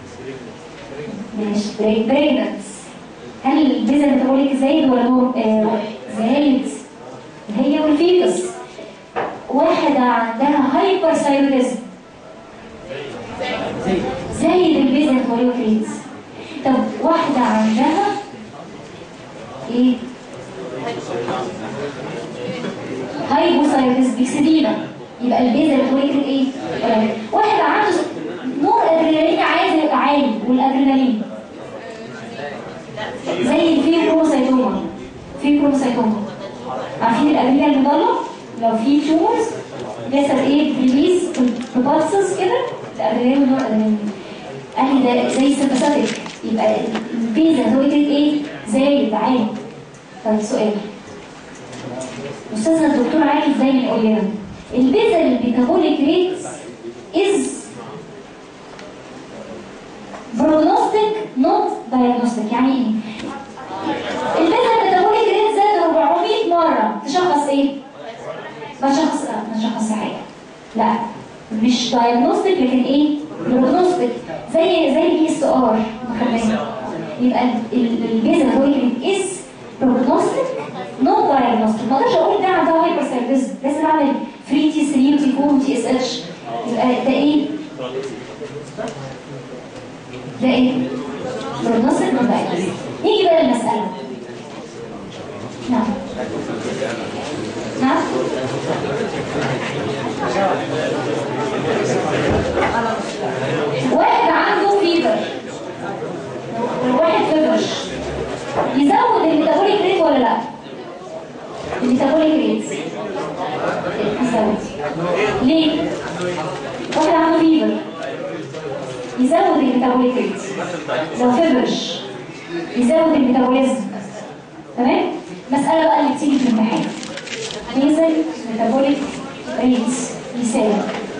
ماشي بريجننت هل البيزا الميتابوليك زايد ولا نور آه زايد هي والفيتس واحدة عندها هايبر ثايرويدزم زايد البيزا الميتابوليك ريت طب واحدة عندها ايه هايبوثايرويدزم بيكسدينا يبقى البيزا الميتابوليك ريت ايه قليل. واحد عنده نور ادرينالين عالي عالي والادرينالين زي الفيبروسايتوما فيبروسايتوما عارفين الادرينال المضلة لو في تيومرز بيحصل ايه ريليز ببالسز كده الادرينالين ونور ادرينالين قال لي ده زي سيمباثيك يبقى البيزا الميتابوليك ريت ايه زايد عالي طيب سؤال استاذنا الدكتور عارف دايما يقول لنا البيزا الميتابوليك ريت is prognostic not diagnostic يعني ايه؟ البيزا الميتابوليك ريت زاد 400 مرة تشخص ايه؟ بشخص لا بشخص حاجة لا مش diagnostic لكن ايه؟ prognostic زي زي البي اس ار يبقى البيزا الميتابوليك ريت is prognostic not diagnostic ما اقدرش اقول ده عندها هايبر سيرفيز لازم اعمل فري تي 3 وتي 4 وتي اس اتش يبقى ده ايه؟ ده ايه؟ بروجنوستيك نون دايجنوستيك نيجي بقى للمسألة نعم نعم واحد عنده فيبر واحد فيبرش يزود الميتابوليك ريت ولا لا؟ الميتابوليك ريت يزود ليه؟ واحد عنده فيبر يزود الميتابوليك ريت لو فيبرش يزود الميتابوليزم تمام؟ مسألة بقى اللي بتيجي في الامتحان بيزل ميتابوليك ريت يساوي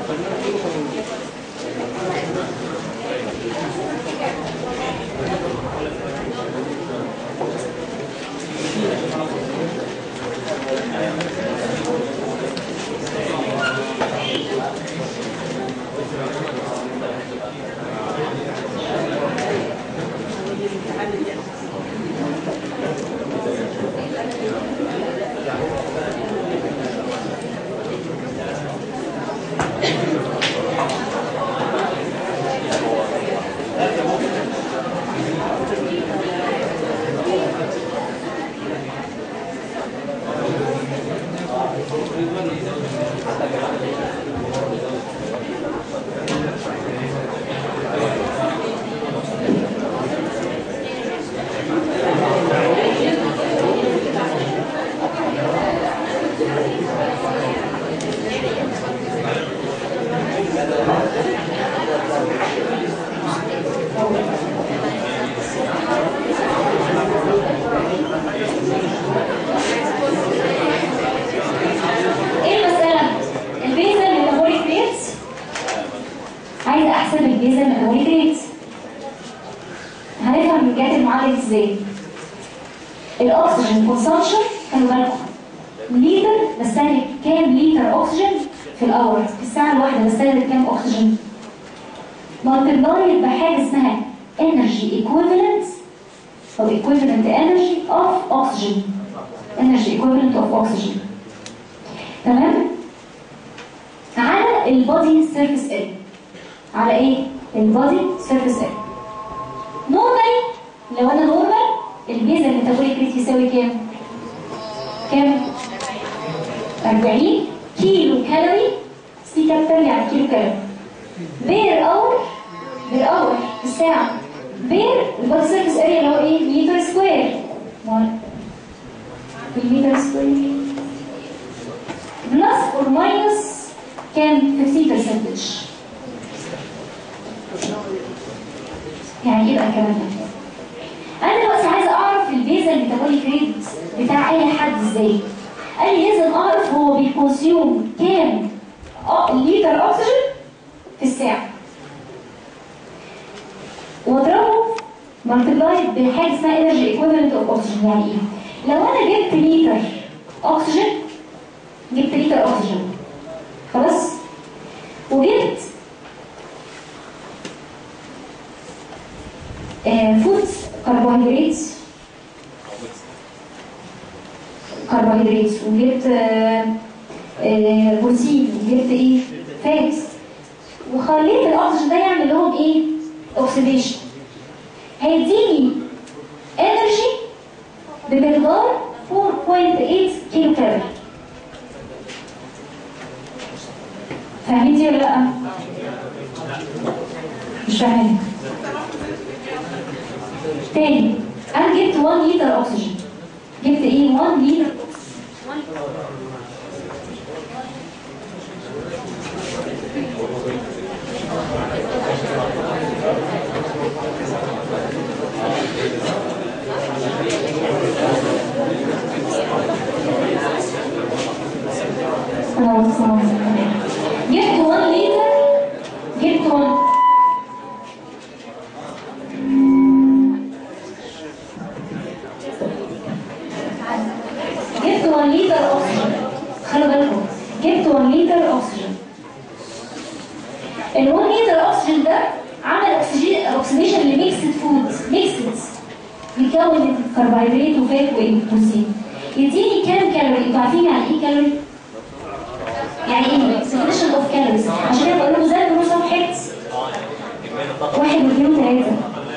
ايه المسألة؟ البيزا ميتابوليك ريت عايزة احسب البيزا ميتابوليك ريت هنفهم من جهة المعادلة ازاي الاكسجين كونسامشن خلوا بالكم لتر بستهلك كام لتر اكسجين في الاور في الساعة الواحدة بستهلك كام اكسجين مالتبلايد بحاجة اسمها energy equivalent او equivalent energy of oxygen energy equivalent of oxygen تمام على البادي سيرفيس اريا على ايه البادي سيرفيس اريا نورمالي لو انا نورمال البيزا الميتابوليك ريت يساوي كام كام 40 كيلو كالوري سي كابيتال يعني كيلو كالوري بير اور بير اور في الساعه بير البادي سيرفيس اريا اللي هو ايه متر سكوير بالمتر سكوير بلس اور ماينس كام 50% يعني ايه بقى الكلام ده انا دلوقتي عايزه اعرف البيزا الميتابوليك ريت بتاع اي حد ازاي قال لي لازم اعرف هو بيكونسيوم كام أ- لتر اكسجين في الساعه واضربه مالتبلاي بحاجه اسمها انرجي ايكويفالنت اوف اوكسجين يعني ايه لو انا جبت لتر اكسجين جبت لتر اكسجين خلاص وجبت آه فود كربوهيدرات كربوهيدرات وجبت آه آه بروتين وجبت ايه فات وخليت الاكسجين ده يعمل لهم ايه اوكسيديشن هيديني انرجي بمقدار 4.8 كيلو كالوري فاهمين دي ولا لا؟ مش فاهمين تاني انا جبت 1 لتر اكسجين جبت ايه 1 لتر خلاص خلاص. جبت 1 لتر جبت 1 جبت 1 لتر اكسجين خلوا بالكم جبت 1 لتر اكسجين ال 1 لتر اكسجين ده عمل اكسجين اوكسيديشن لميكسد فود ميكسد بيكون من كربوهيدرات وفات وبروتين يديني كام كالوري انتوا عارفين يعني ايه كالوري؟ يعني ايه؟ definition اوف كالوريز عشان كده بقول لكم زي ما صفحه واحد واثنين وثلاثه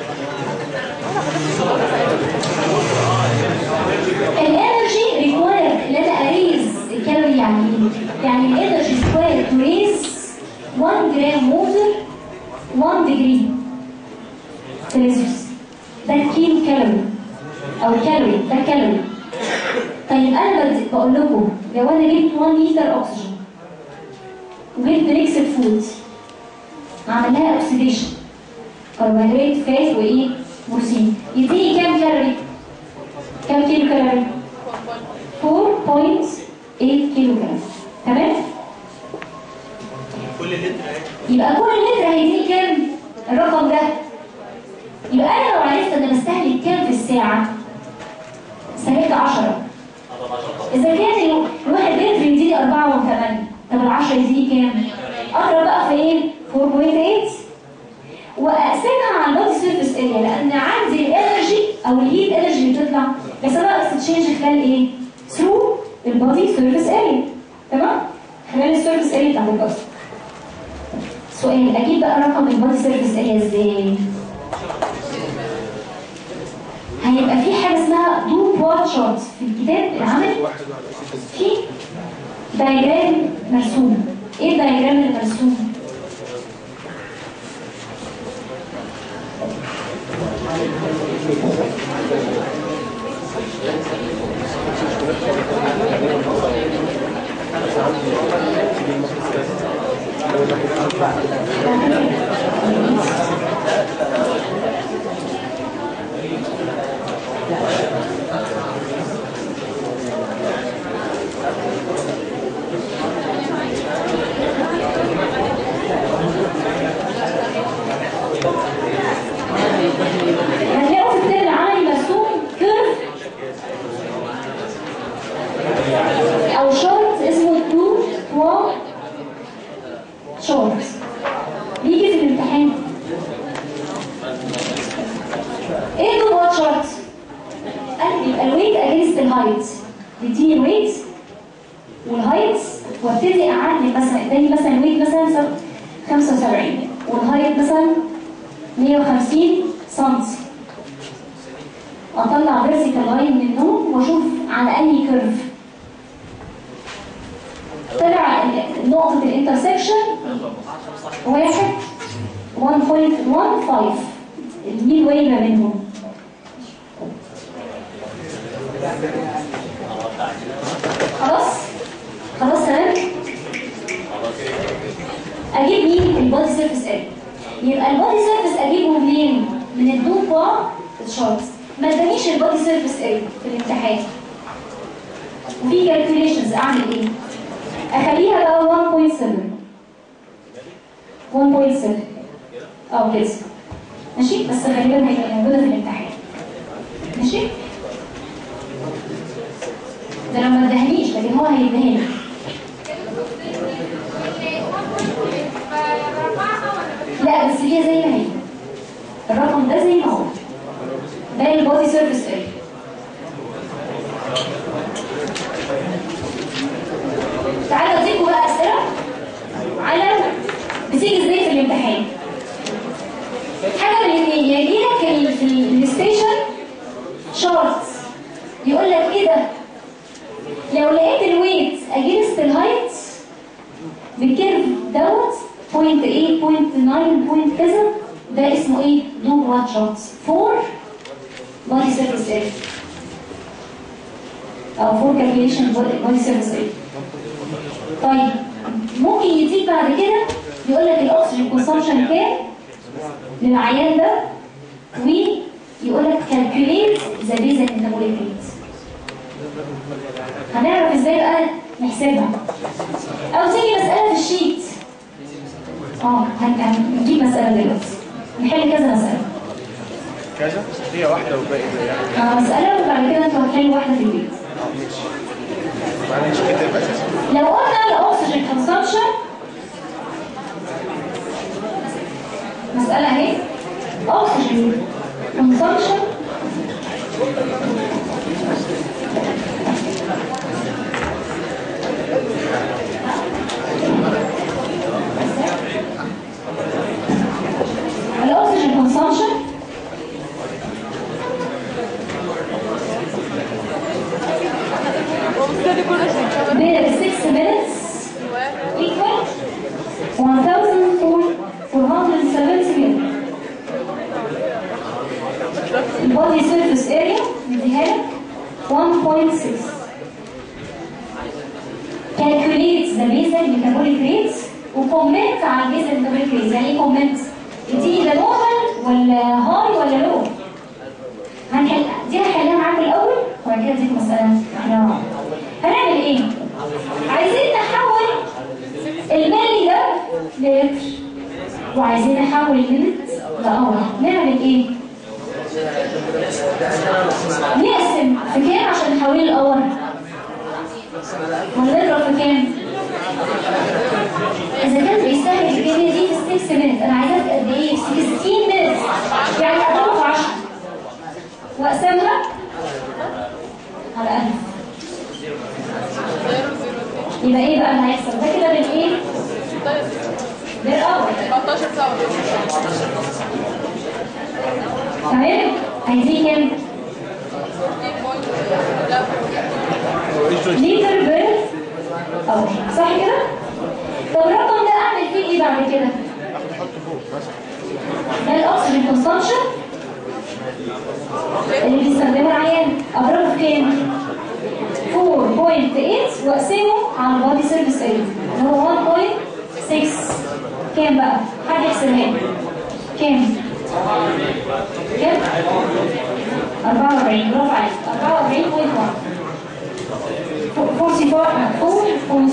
الانرجي ريكوايرد ان انا اريز الكالوري يعني ايه؟ يعني الانرجي ريكوايرد تو ريز 1 جرام ووتر 1 ديجري سيلسيوس ده كيلو كالوري او كالوري ده كالوري طيب انا بدي- بقول لكم لو انا جبت 1 لتر اكسجين وجبت ميكسد فود عمل لها اوكسيديشن كربوهيدرات فات وايه بروتين يديني كام كالوري كام كيلو كالوري 4.8 كيلو كالوري تمام كل لتر يبقى كل لتر هيديني كام الرقم ده يبقى انا لو عرفت انا بستهلك كام في الساعه استهلكت 10 اذا كان ال- الواحد لتر يديني 4 و8 طب ال 10 يديني كام اقرا بقى في ايه 4.8 واقسمها على البودي سيرفيس اريا لان عندي الانرجي او الهيت انرجي اللي بتطلع بيحصلها اكستشينج خلال ايه ثرو البودي سيرفيس اريا تمام خلال السيرفيس اريا بتاعت الجسم سؤال اجيب بقى رقم البودي سيرفيس اريا ازاي هيبقى في حاجه اسمها دو بوت شارت في الكتاب العمل في دايجرام مرسوم ايه الدايجرام اللي مرسوم هتلاقوا في الكتاب العملي مرسوم كيرف او شورت اسمه تو و شورت بيجي في الامتحان ايه تو وات شورت قال لي يبقى الويت اجينست الهايت يديني الويت والهايت وابتدي اعلم مثلا اداني مثلا الويت مثلا 75 والهايت مثلا 150 سم اطلع فيرتيكال لاين منهم واشوف على اي كيرف طلع ال- نقطة الانترسكشن واحد 1.15 الميل واي ما بينهم خلاص خلاص تمام اجيب مين البودي سيرفيس اريا يبقى البودي سيرفيس اجيبه منين من الدو بار الشارتس ما ادانيش البودي سيرفيس اريا في الامتحان وفي كالكوليشنز اعمل ايه اخليها بقى 1.7 1.7 او كده ماشي بس غالبا هيبقى موجوده في الامتحان ماشي ده لو ما ادهنيش لكن هو هيدهني لا بس هي زي ما هي الرقم ده زي ما هو ده البودي سيرفيس اريا تعالوا اديكم بقى اسئله على بتيجي ازاي في الامتحان حاجه من الاثنين يا يجي لك في الستيشن شارت يقول لك ايه ده لو لقيت الويت اجينست الهايت بالكيرف دوت بوينت ايه بوينت ناين بوينت كذا ده اسمه ايه دو بلاد شوتس فور بودي سيرفيس اريا او فور كالكوليشن بودي سيرفيس اريا طيب ممكن يديك بعد كده يقول لك الاكسجين كونسامشن كام للعيان ده ويقول لك كالكوليت ذا بيزك ميتابوليك ريت هنعرف ازاي بقى نحسبها او تيجي مساله في الشيت اه هن- هنجيب مساله دلوقتي نحل كذا مساله كذا هي واحدة وباقي يعني اه مساله وبعد كده انتوا هتحلوا واحده في البيت اه ماشي معلش كده يبقى اساسي لو قلنا الاكسجين كونسامشن مسألة اهي اكسجين كونسامشن الاكسجين كونسامشن وبالتالي كل شيء شبه بين 6 minutes equal 1470 minutes البودي سيرفيس اريا مديها لك 1.6 calculate the basal metabolic rates وكومنت على البيزل metabolic rates يعني ايه كومنت؟ دي ده نورمال ولا هاي ولا لو؟ هنحل دي هحلها معاكم الاول وبعد كده اديكم مساله احنا هنعمل ايه؟ عايزين نحول الملي ده للتر وعايزين نحول المينت لأور نعمل ايه؟ نقسم في كام عشان نحوله لأور؟ ولا نضرب في كام؟ إذا كان بيستهلك الكمية دي في 6 minutes أنا عايزاك قد إيه؟ في 16 minutes يعني أضربه في 10 وأقسمها على 1000 يبقى إيه بقى اللي هيحصل؟ ده كده بالإيه؟ بالأول 14 ساعة تمام؟ عايزين كام؟ لتر بير اور صح كده؟ طب الرقم ده اعمل فيه ايه بعد كده؟ حط فوق مثلا ده الاكسجين كونسامشن اللي بيستخدمه العيان اضربه في كام؟ 4.8 واقسمه على البادي سيرفيس اريا اللي هو 1.6 كام بقى؟ حد يحسبها لي كام؟ كام؟ 44 برافو عليك 44.1 44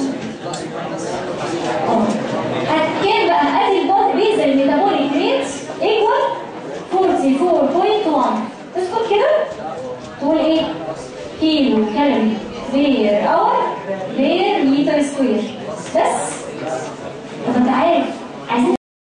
كام بقى ادي البود بيزل الميتابوليك ريت ايكوال 44.1 تسكت كده تقول ايه كيلو كالوري بير اور بير متر سكوير بس طب انت عارف عايزين